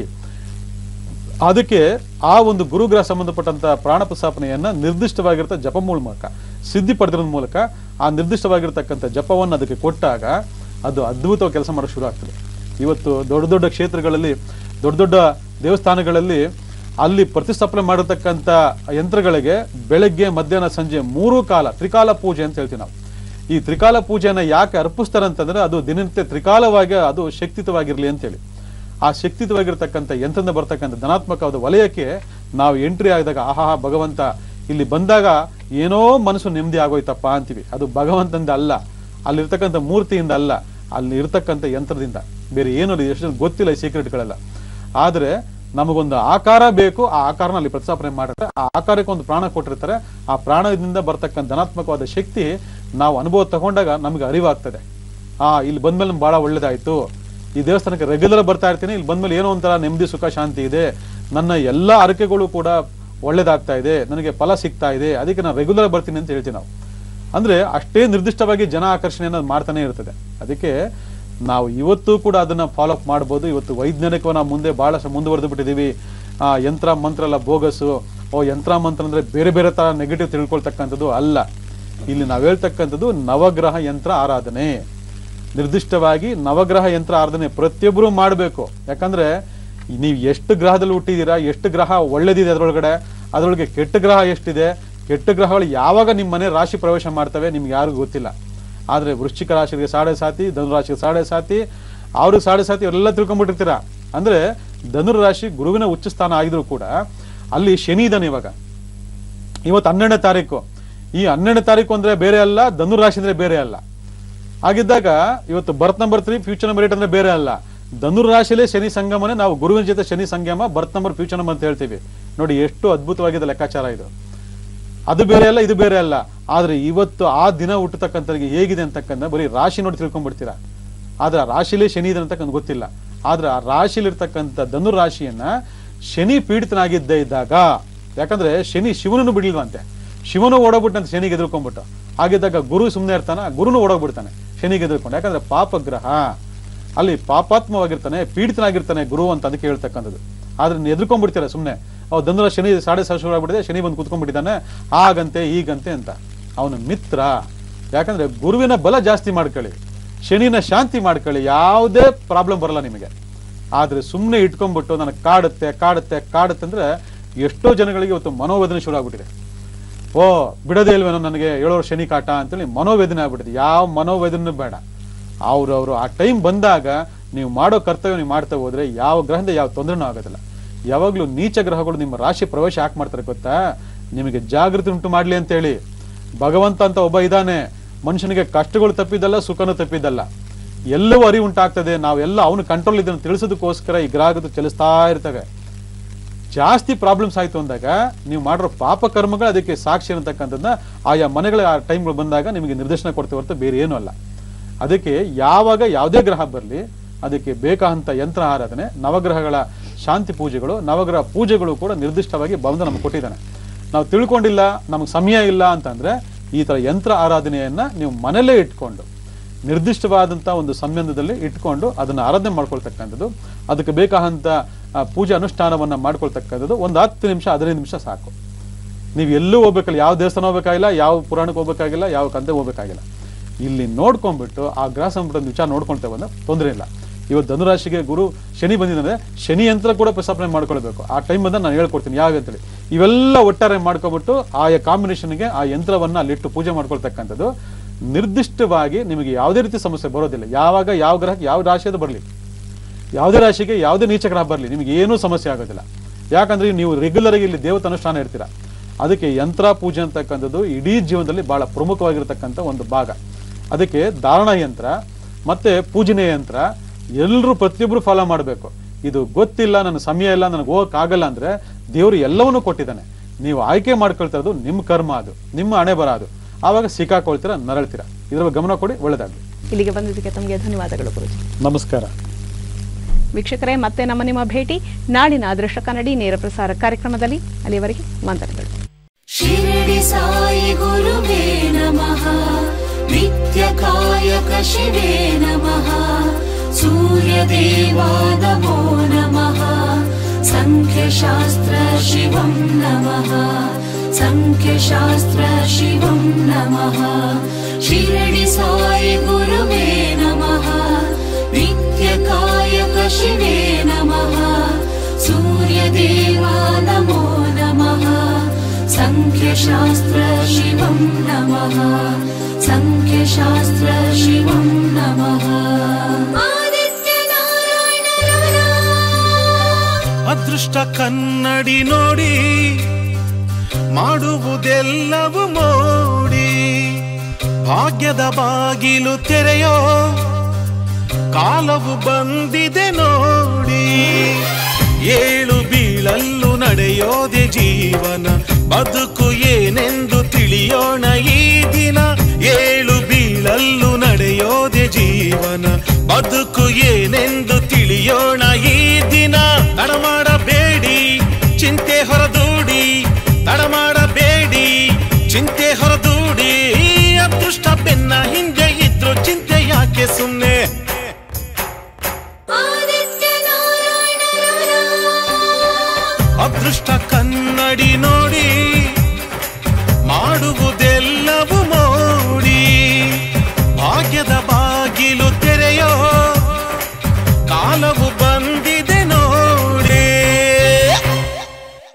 ಅದಕ್ಕೆ ಆ ಒಂದು ಗುರುಗ್ರಹ ಸಂಬಂಧಪಟ್ಟಂತ ಪ್ರಾಣ ಪ್ರಸ್ಥಾಪನೆಯನ್ನ ನಿರ್ದಿಷ್ಟವಾಗಿರ್ತ ಜಪ ಮೂಲಕ ಸಿದ್ಧಿ ಪಡೆದಿರೋದ್ ಮೂಲಕ ಆ ನಿರ್ದಿಷ್ಟವಾಗಿರ್ತಕ್ಕಂಥ ಜಪವನ್ನು ಅದಕ್ಕೆ ಕೊಟ್ಟಾಗ ಅದು ಅದ್ಭುತವಾಗಿ ಕೆಲಸ ಮಾಡೋಕೆ ಶುರು ಆಗ್ತದೆ ಇವತ್ತು ದೊಡ್ಡ ದೊಡ್ಡ ಕ್ಷೇತ್ರಗಳಲ್ಲಿ ದೊಡ್ಡ ದೊಡ್ಡ ದೇವಸ್ಥಾನಗಳಲ್ಲಿ ಅಲ್ಲಿ ಪ್ರತಿಷ್ಠಾಪನೆ ಮಾಡಿರ್ತಕ್ಕಂಥ ಯಂತ್ರಗಳಿಗೆ ಬೆಳಗ್ಗೆ ಮಧ್ಯಾಹ್ನ ಸಂಜೆ ಮೂರು ಕಾಲ ತ್ರಿಕಾಲ ಪೂಜೆ ಅಂತ ಹೇಳ್ತೀವಿ ನಾವು ಈ ತ್ರಿಕಾಲ ಪೂಜೆಯನ್ನ ಯಾಕೆ ಅರ್ಪಿಸ್ತಾರೆ ಅಂತಂದ್ರೆ ಅದು ದಿನನಿತ್ಯ ತ್ರಿಕಾಲವಾಗಿ ಅದು ಶಕ್ತಿತವಾಗಿರ್ಲಿ ಅಂತೇಳಿ ಆ ಶಕ್ತಿತವಾಗಿರ್ತಕ್ಕಂಥ ಯಂತ್ರದಿಂದ ಬರ್ತಕ್ಕಂಥ ಧನಾತ್ಮಕವಾದ ವಲಯಕ್ಕೆ ನಾವು ಎಂಟ್ರಿ ಆದಾಗ ಆಹಾ ಭಗವಂತ ಇಲ್ಲಿ ಬಂದಾಗ ಏನೋ ಮನಸ್ಸು ನೆಮ್ಮದಿ ಆಗೋಯ್ತಪ್ಪ ಅಂತೀವಿ ಅದು ಭಗವಂತನಿಂದ ಅಲ್ಲ ಅಲ್ಲಿರ್ತಕ್ಕಂಥ ಮೂರ್ತಿಯಿಂದ ಅಲ್ಲ ಅಲ್ಲಿ ಇರ್ತಕ್ಕಂಥ ಯಂತ್ರದಿಂದ ಬೇರೆ ಏನೂ ಇಲ್ಲ, ಎಷ್ಟು ಜನ ಗೊತ್ತಿಲ್ಲ ಈ ಸೀಕ್ರೆಟ್ಗಳೆಲ್ಲ ಆದ್ರೆ ನಮಗೊಂದು ಆಕಾರ ಬೇಕು ಆ ಆಕಾರನ ಅಲ್ಲಿ ಪ್ರತಿಸ್ಥಾಪನೆ ಮಾಡಿರ್ತಾರೆ ಆ ಆಕಾರಕ್ಕೆ ಒಂದು ಪ್ರಾಣ ಕೊಟ್ಟಿರ್ತಾರೆ ಆ ಪ್ರಾಣದಿಂದ ಬರ್ತಕ್ಕಂಥ ಧನಾತ್ಮಕವಾದ ಶಕ್ತಿ ನಾವು ಅನುಭವ ತಗೊಂಡಾಗ ನಮಗೆ ಅರಿವಾಗ್ತದೆ ಆ ಇಲ್ಲಿ ಬಂದ್ಮೇಲೆ ನಮ್ಗೆ ಬಹಳ ಒಳ್ಳೇದಾಯ್ತು ಈ ದೇವಸ್ಥಾನಕ್ಕೆ ರೆಗ್ಯುಲರ್ ಬರ್ತಾ ಇರ್ತೀನಿ ಇಲ್ಲಿ ಬಂದ್ಮೇಲೆ ಏನೋ ಒಂಥರ ನೆಮ್ಮದಿ ಸುಖ ಶಾಂತಿ ಇದೆ ನನ್ನ ಎಲ್ಲ ಅರಕೆಗಳು ಕೂಡ ಒಳ್ಳೇದಾಗ್ತಾ ಇದೆ ನನಗೆ ಫಲ ಸಿಗ್ತಾ ಇದೆ ಅದಕ್ಕೆ ನಾನು ರೆಗ್ಯುಲರ್ ಬರ್ತೀನಿ ಅಂತ ಹೇಳ್ತೀವಿ ನಾವು ಅಂದ್ರೆ ಅಷ್ಟೇ ನಿರ್ದಿಷ್ಟವಾಗಿ ಜನ ಆಕರ್ಷಣೆಯನ್ನು ಅದು ಮಾಡ್ತಾನೆ ಇರ್ತದೆ ಅದಕ್ಕೆ ನಾವು ಇವತ್ತು ಕೂಡ ಅದನ್ನ ಫಾಲೋ ಅಪ್ ಮಾಡ್ಬೋದು ಇವತ್ತು ವೈಜ್ಞಾನಿಕ ನಾವು ಮುಂದೆ ಬಹಳಷ್ಟು ಮುಂದುವರೆದು ಬಿಟ್ಟಿದೀವಿ ಆ ಯಂತ್ರ ಮಂತ್ರ ಎಲ್ಲ ಬೋಗಸು ಓ ಯಂತ್ರ ಮಂತ್ರ ಅಂದ್ರೆ ಬೇರೆ ಬೇರೆ ತರ ನೆಗೆಟಿವ್ ತಿಳ್ಕೊಳ್ತಕ್ಕಂಥದ್ದು ಅಲ್ಲ ಇಲ್ಲಿ ನಾವು ಹೇಳ್ತಕ್ಕಂಥದ್ದು ನವಗ್ರಹ ಯಂತ್ರ ಆರಾಧನೆ ನಿರ್ದಿಷ್ಟವಾಗಿ ನವಗ್ರಹ ಯಂತ್ರ ಆರಾಧನೆ ಪ್ರತಿಯೊಬ್ಬರು ಮಾಡಬೇಕು ಯಾಕಂದ್ರೆ ನೀವು ಎಷ್ಟು ಗ್ರಹದಲ್ಲಿ ಹುಟ್ಟಿದ್ದೀರಾ ಎಷ್ಟು ಗ್ರಹ ಒಳ್ಳೇದಿದೆ ಅದರೊಳಗಡೆ ಅದರೊಳಗೆ ಕೆಟ್ಟ ಗ್ರಹ ಎಷ್ಟಿದೆ ಕೆಟ್ಟ ಗ್ರಹಗಳು ಯಾವಾಗ ನಿಮ್ಮ ಮನೆ ರಾಶಿ ಪ್ರವೇಶ ಮಾಡ್ತವೆ ನಿಮ್ಗೆ ಯಾರಿಗೂ ಗೊತ್ತಿಲ್ಲ ಆದ್ರೆ ವೃಶ್ಚಿಕ ರಾಶಿಗೆ ಸಾಡೆ ಸಾತಿ ಧನು ರಾಶಿಗೆ ಸಾಡೆ ಸಾತಿ ಅವ್ರಿಗೆ ಸಾಡೆ ಸಾತಿ ಅವರೆಲ್ಲ ತಿಳ್ಕೊಂಡ್ಬಿಟ್ಟಿರ್ತೀರ ಅಂದ್ರೆ ಧನುರ್ ರಾಶಿ ಗುರುವಿನ ಉಚ್ಚ ಸ್ಥಾನ ಆಗಿದ್ರು ಕೂಡ ಅಲ್ಲಿ ಶನಿ ಇದ್ದಾನೆ ಇವಾಗ ಇವತ್ತು ಹನ್ನೆರಡನೇ ತಾರೀಕು ಈ ಹನ್ನೆರಡನೇ ತಾರೀಕು ಅಂದ್ರೆ ಬೇರೆ ಅಲ್ಲ ಧನುರ್ ರಾಶಿ ಅಂದ್ರೆ ಬೇರೆ ಅಲ್ಲ ಹಾಗಿದ್ದಾಗ ಇವತ್ತು birth number three future number eight ಅಂದ್ರೆ ಬೇರೆ ಅಲ್ಲ ಧನುರ್ ರಾಶಿಯಲ್ಲೇ ಶನಿ ಸಂಗಮನೇ ನಾವು ಗುರುವಿನ ಜೊತೆ ಶನಿ ಸಂಗಮ ಬರ್ತ್ ನಂಬರ್ ಫ್ಯೂಚರ್ ನಂಬರ್ ಅಂತ ಹೇಳ್ತೀವಿ ನೋಡಿ ಎಷ್ಟು ಅದ್ಭುತವಾಗಿದೆ ಲೆಕ್ಕಾಚಾರ ಇದು ಅದು ಬೇರೆ ಅಲ್ಲ ಇದು ಬೇರೆ ಅಲ್ಲ ಆದ್ರೆ ಇವತ್ತು ಆ ದಿನ ಹುಟ್ಟತಕ್ಕಂಥವ್ರಿಗೆ ಹೇಗಿದೆ ಅಂತಕ್ಕಂಥ ಬರೀ ರಾಶಿ ನೋಡಿ ತಿಳ್ಕೊಂಡ್ಬಿಡ್ತೀರಾ ಆದ್ರೆ ಆ ರಾಶಿಲೇ ಶನಿ ಇದೆ ಅಂತಕ್ಕಂಥ ಗೊತ್ತಿಲ್ಲ ಆದ್ರೆ ಆ ರಾಶಿಲಿರ್ತಕ್ಕಂಥ ಧನು ರಾಶಿಯನ್ನ ಶನಿ ಪೀಡಿತನಾಗಿದ್ದೇ ಇದ್ದಾಗ ಯಾಕಂದ್ರೆ ಶನಿ ಶಿವನನ್ನು ಬಿಡ್ಲಿಲ್ವಂತೆ ಶಿವನು ಓಡೋಗ್ಬಿಟ್ಟಂತೆ ಶನಿಗೆ ಎದುರ್ಕೊಂಡ್ಬಿಟ್ಟು ಹಾಗಿದ್ದಾಗ ಗುರು ಸುಮ್ಮನೆ ಇರ್ತಾನ ಗುರುನು ಓಡೋಗ್ಬಿಡ್ತಾನೆ ಶನಿಗೆ ಎದುರ್ಕೊಂಡು ಯಾಕಂದ್ರೆ ಪಾಪಗ್ರಹ ಅಲ್ಲಿ ಪಾಪಾತ್ಮವಾಗಿರ್ತಾನೆ ಪೀಡಿತನಾಗಿರ್ತಾನೆ ಗುರು ಅಂತ ಅದಕ್ಕೆ ಹೇಳ್ತಕ್ಕಂಥದ್ದು ಆದ್ರೆ ನೀವು ಎದುರ್ಕೊಂಡ್ಬಿಡ್ತೀರ ಸುಮ್ಮನೆ ಅವ್ ದಂದ್ರ ಶನಿ ಸಾಡೆ ಸಾವಿರ ಆಗ್ಬಿಟ್ಟಿದೆ ಶನಿ ಬಂದು ಕುತ್ಕೊಂಡ್ಬಿಟ್ಟಿದ್ದಾನೆ ಹಾಗಂತೆ ಹೀಗಂತೆ ಅಂತ ಅವನ ಮಿತ್ರ ಯಾಕಂದ್ರೆ ಗುರುವಿನ ಬಲ ಜಾಸ್ತಿ ಮಾಡ್ಕೊಳ್ಳಿ ಶನಿನ ಶಾಂತಿ ಮಾಡ್ಕೊಳ್ಳಿ ಯಾವುದೇ ಪ್ರಾಬ್ಲಮ್ ಬರಲ್ಲ ನಿಮಗೆ ಆದ್ರೆ ಸುಮ್ಮನೆ ಇಟ್ಕೊಂಡ್ಬಿಟ್ಟು ನನಗೆ ಕಾಡುತ್ತೆ ಕಾಡುತ್ತೆ ಕಾಡುತ್ತೆ ಅಂದ್ರೆ ಎಷ್ಟೋ ಜನಗಳಿಗೆ ಇವತ್ತು ಮನೋವೇದನೆ ಶುರು ಆಗ್ಬಿಟ್ಟಿದೆ ಓ ಬಿಡೋದೇ ಇಲ್ವೇನೋ ನನಗೆ ಏಳೋರು ಶನಿ ಕಾಟ ಅಂತೇಳಿ ಮನೋವೇದನೆ ಆಗ್ಬಿಟ್ಟಿದೆ ಯಾವ ಮನೋವೇದನೆ ಬೇಡ ಅವ್ರವ್ರು ಆ ಟೈಮ್ ಬಂದಾಗ ನೀವು ಮಾಡೋ ಕರ್ತವ್ಯ ನೀವು ಮಾಡ್ತಾ ಹೋದ್ರೆ ಯಾವ ಗ್ರಹದಿಂದ ಯಾವ ತೊಂದರೆನೂ ಆಗೋದಿಲ್ಲ ಯಾವಾಗ್ಲೂ ನೀಚ ಗ್ರಹಗಳು ನಿಮ್ಮ ರಾಶಿ ಪ್ರವೇಶ ಯಾಕೆ ಮಾಡ್ತಾರೆ ಗೊತ್ತಾ ನಿಮಗೆ ಜಾಗೃತಿ ಉಂಟು ಮಾಡ್ಲಿ ಅಂತೇಳಿ ಭಗವಂತ ಅಂತ ಒಬ್ಬ ಇದ್ದಾನೆ ಮನುಷ್ಯನಿಗೆ ಕಷ್ಟಗಳು ತಪ್ಪಿದ್ದಲ್ಲ ಸುಖನೂ ತಪ್ಪಿದ್ದಲ್ಲ ಎಲ್ಲವೂ ಅರಿವು ಉಂಟಾಗ್ತದೆ ನಾವೆಲ್ಲ ಅವನು ಕಂಟ್ರೋಲ್ ಇದನ್ನು ತಿಳಿಸೋದಕ್ಕೋಸ್ಕರ ಈ ಗ್ರಾಹಕರು ಚಲಿಸ್ತಾ ಇರ್ತವೆ ಜಾಸ್ತಿ ಪ್ರಾಬ್ಲಮ್ಸ್ ಆಯ್ತು ಅಂದಾಗ ನೀವು ಮಾಡಿರೋ ಪಾಪ ಕರ್ಮಗಳು ಅದಕ್ಕೆ ಸಾಕ್ಷಿ ಅಂತಕ್ಕಂಥದ್ದನ್ನ ಆಯಾ ಮನೆಗಳ ಆ ಟೈಮ್ಗಳು ಬಂದಾಗ ನಿಮಗೆ ನಿರ್ದೇಶನ ಕೊಡ್ತೇವೆ ಹೊರತು ಬೇರೆ ಏನೂ ಅಲ್ಲ ಅದಕ್ಕೆ ಯಾವಾಗ ಯಾವುದೇ ಗ್ರಹ ಬರಲಿ ಅದಕ್ಕೆ ಬೇಕಾದಂಥ ಯಂತ್ರ ಆರಾಧನೆ ನವಗ್ರಹಗಳ ಶಾಂತಿ ಪೂಜೆಗಳು ನವಗ್ರಹ ಪೂಜೆಗಳು ಕೂಡ ನಿರ್ದಿಷ್ಟವಾಗಿ ಬಂದು ನಮಗೆ ಕೊಟ್ಟಿದ್ದಾನೆ ನಾವು ತಿಳ್ಕೊಂಡಿಲ್ಲ ನಮಗೆ ಸಮಯ ಇಲ್ಲ ಅಂತಂದ್ರೆ ಈ ತರ ಯಂತ್ರ ಆರಾಧನೆಯನ್ನ ನೀವು ಮನೆಯಲ್ಲೇ ಇಟ್ಕೊಂಡು ನಿರ್ದಿಷ್ಟವಾದಂಥ ಒಂದು ಸಂಬಂಧದಲ್ಲಿ ಇಟ್ಕೊಂಡು ಅದನ್ನು ಆರಾಧನೆ ಮಾಡ್ಕೊಳ್ತಕ್ಕಂಥದ್ದು ಅದಕ್ಕೆ ಬೇಕಾದಂಥ ಆ, ಪೂಜೆ ಅನುಷ್ಠಾನವನ್ನ ಮಾಡ್ಕೊಳ್ತಕ್ಕಂಥದ್ದು ಒಂದು ಹತ್ತು ನಿಮಿಷ ಹದಿನೈದು ನಿಮಿಷ ಸಾಕು ನೀವು ಎಲ್ಲೂ ಹೋಗ್ಬೇಕಲ್ಲ ಯಾವ ದೇವಸ್ಥಾನ ಹೋಗ್ಬೇಕಾಗಿಲ್ಲ ಯಾವ ಪುರಾಣಕ್ಕೆ ಹೋಗ್ಬೇಕಾಗಿಲ್ಲ ಯಾವ ಕಂತೆ ಹೋಗ್ಬೇಕಾಗಿಲ್ಲ ಇಲ್ಲಿ ನೋಡ್ಕೊಂಡ್ಬಿಟ್ಟು ಆ ಗ್ರಹ ಸಂಪುಟದ ವಿಚಾರ ನೋಡ್ಕೊಳ್ತೇವೆ ಅಂದ್ರೆ ತೊಂದರೆ ಇಲ್ಲ ಇವತ್ತು ಧನುರಾಶಿಗೆ ಗುರು ಶನಿ ಬಂದಿದ್ರೆ ಶನಿ ಯಂತ್ರ ಕೂಡ ಪ್ರಸ್ತಾಪನೆ ಮಾಡ್ಕೊಳ್ಬೇಕು ಆ ಟೈಮ್ ಬಂದ ನಾನು ಹೇಳ್ಕೊಡ್ತೀನಿ ಯಾವ ಅಂತೇಳಿ ಇವೆಲ್ಲ ಒಟ್ಟಾರೆ ಮಾಡ್ಕೊಬಿಟ್ಟು ಆಯಾ ಕಾಂಬಿನೇಷನ್ಗೆ ಆ ಯಂತ್ರವನ್ನ ಅಲ್ಲಿಟ್ಟು ಪೂಜೆ ಮಾಡ್ಕೊಳ್ತಕ್ಕಂಥದ್ದು ನಿರ್ದಿಷ್ಟವಾಗಿ ನಿಮಗೆ ಯಾವುದೇ ರೀತಿ ಸಮಸ್ಯೆ ಬರೋದಿಲ್ಲ ಯಾವಾಗ ಯಾವ ಗ್ರಹಕ್ಕೆ ಯಾವ ರಾಶಿಯದು ಬರಲಿ ಯಾವುದೇ ರಾಶಿಗೆ ಯಾವುದೇ ನೀಚ ಗ್ರಹ ಬರಲಿ ನಿಮಗೆ ಏನೂ ಸಮಸ್ಯೆ ಆಗೋದಿಲ್ಲ ಯಾಕಂದ್ರೆ ನೀವು ರೆಗ್ಯುಲರ್ ಆಗಿ ಇಲ್ಲಿ ದೇವತ ಅನುಷ್ಠಾನ ಇರ್ತೀರಾ ಅದಕ್ಕೆ ಯಂತ್ರ ಪೂಜೆ ಅಂತಕ್ಕಂಥದ್ದು ಇಡೀ ಜೀವನದಲ್ಲಿ ಬಹಳ ಪ್ರಮುಖವಾಗಿರ್ತಕ್ಕಂಥ ಒಂದು ಭಾಗ ಅದಕ್ಕೆ ಧಾರಣ ಯಂತ್ರ ಮತ್ತೆ ಪೂಜನೆ ಯಂತ್ರ ಎಲ್ಲರೂ ಪ್ರತಿಯೊಬ್ಬರು ಫಾಲೋ ಮಾಡಬೇಕು ಇದು ಗೊತ್ತಿಲ್ಲ ನನ್ನ ಸಮಯ ಇಲ್ಲ ನನಗೆ ಹೋಗಕ್ ಆಗಲ್ಲ ಅಂದ್ರೆ ದೇವರು ಎಲ್ಲವನ್ನೂ ಕೊಟ್ಟಿದ್ದಾನೆ ನೀವು ಆಯ್ಕೆ ಮಾಡ್ಕೊಳ್ತಾ ಇರೋದು ನಿಮ್ಮ ಕರ್ಮ ಅದು ನಿಮ್ಮ ಹಣೆ ಬರ ಅದು ಆವಾಗ ಸಿಕ್ಕಾಕೊಳ್ತೀರಾ ನರಳ್ತೀರಾ ಇದ್ರ ಬಗ್ಗೆ ಗಮನ ಕೊಡಿ ಒಳ್ಳೇದಾಗಲಿ ಇಲ್ಲಿಗೆ ಬಂದಿದ್ದಕ್ಕೆ ತಮಗೆ ಧನ್ಯವಾದಗಳು ಗುರುಜಿ ನಮಸ್ಕಾರ ವೀಕ್ಷಕರೇ ಮತ್ತೆ ನಮ್ಮ ನಿಮ್ಮ ಭೇಟಿ ನಾಳಿನ ಅದೃಷ್ಟ ಕನ್ನಡಿ ನೇರ ಪ್ರಸಾರ ಕಾರ್ಯಕ್ರಮದಲ್ಲಿ ಅಲ್ಲಿಯವರೆಗೆ ವಂದನೆಗಳು ಶಿರಡಿ ಸಾಯಿ ಗುರುವೇ ನಮಃ ನಿತ್ಯಕಾಯಕ ಶಿವೇ ನಮಃ ಸೂರ್ಯದೇವಾ ನಮೋ ನಮಃ ಸಂಖ್ಯಶಾಸ್ತ್ರ ಶಿವಂ ನಮಃ ಸಂಖ್ಯಶಾಸ್ತ್ರ ಶಿವಂ ನಮಃ ಶಿರಡಿ ಸಾಯಿ ಗುರುವೇ ನಮಃ ನಿತ್ಯಕಾಯಕ ಶಿವೇ ನಮಃ सूर्यदेवा नमो नमः सङ्ख्यशास्त्र शिवं नमः सङ्ख्यशास्त्र शिवं नमः आदित्यनारायण ಅದೃಷ್ಟ ಕನ್ನಡಿ ನೋಡಿ ಮಾಡುವುದೆಲ್ಲವೂ ಮೋಡಿ ಭಾಗ್ಯದ ಬಾಗಿಲು ತೆರೆಯೋ ಕಾಲವು ಬಂದಿದೆ ನೋಡಿ ಏಳು ಬೀಳಲ್ಲು ನಡೆಯೋದೆ ಜೀವನ ಬದುಕು ಏನೆಂದು ತಿಳಿಯೋಣ ಈ ದಿನ ಏಳು ಬೀಳಲ್ಲು ನಡೆಯೋದೆ ಜೀವನ ಬದುಕು ಏನೆಂದು ತಿಳಿಯೋಣ ಈ ದಿನ ತಡ ಮಾಡಬೇಡಿ ಚಿಂತೆ ಹೊರದೂಡಿ ತಡ ಮಾಡಬೇಡಿ ಚಿಂತೆ ಹೊರದೂಡಿ ಅದೃಷ್ಟ ಬೆನ್ನ ಹಿಂದೆ ಇದ್ರು ಚಿಂತೆ ಯಾಕೆ ಸುಮ್ಮನೆ ಅದೃಷ್ಟ ಕನ್ನಡಿ ನೋಡಿ ಮಾಡುವುದೇ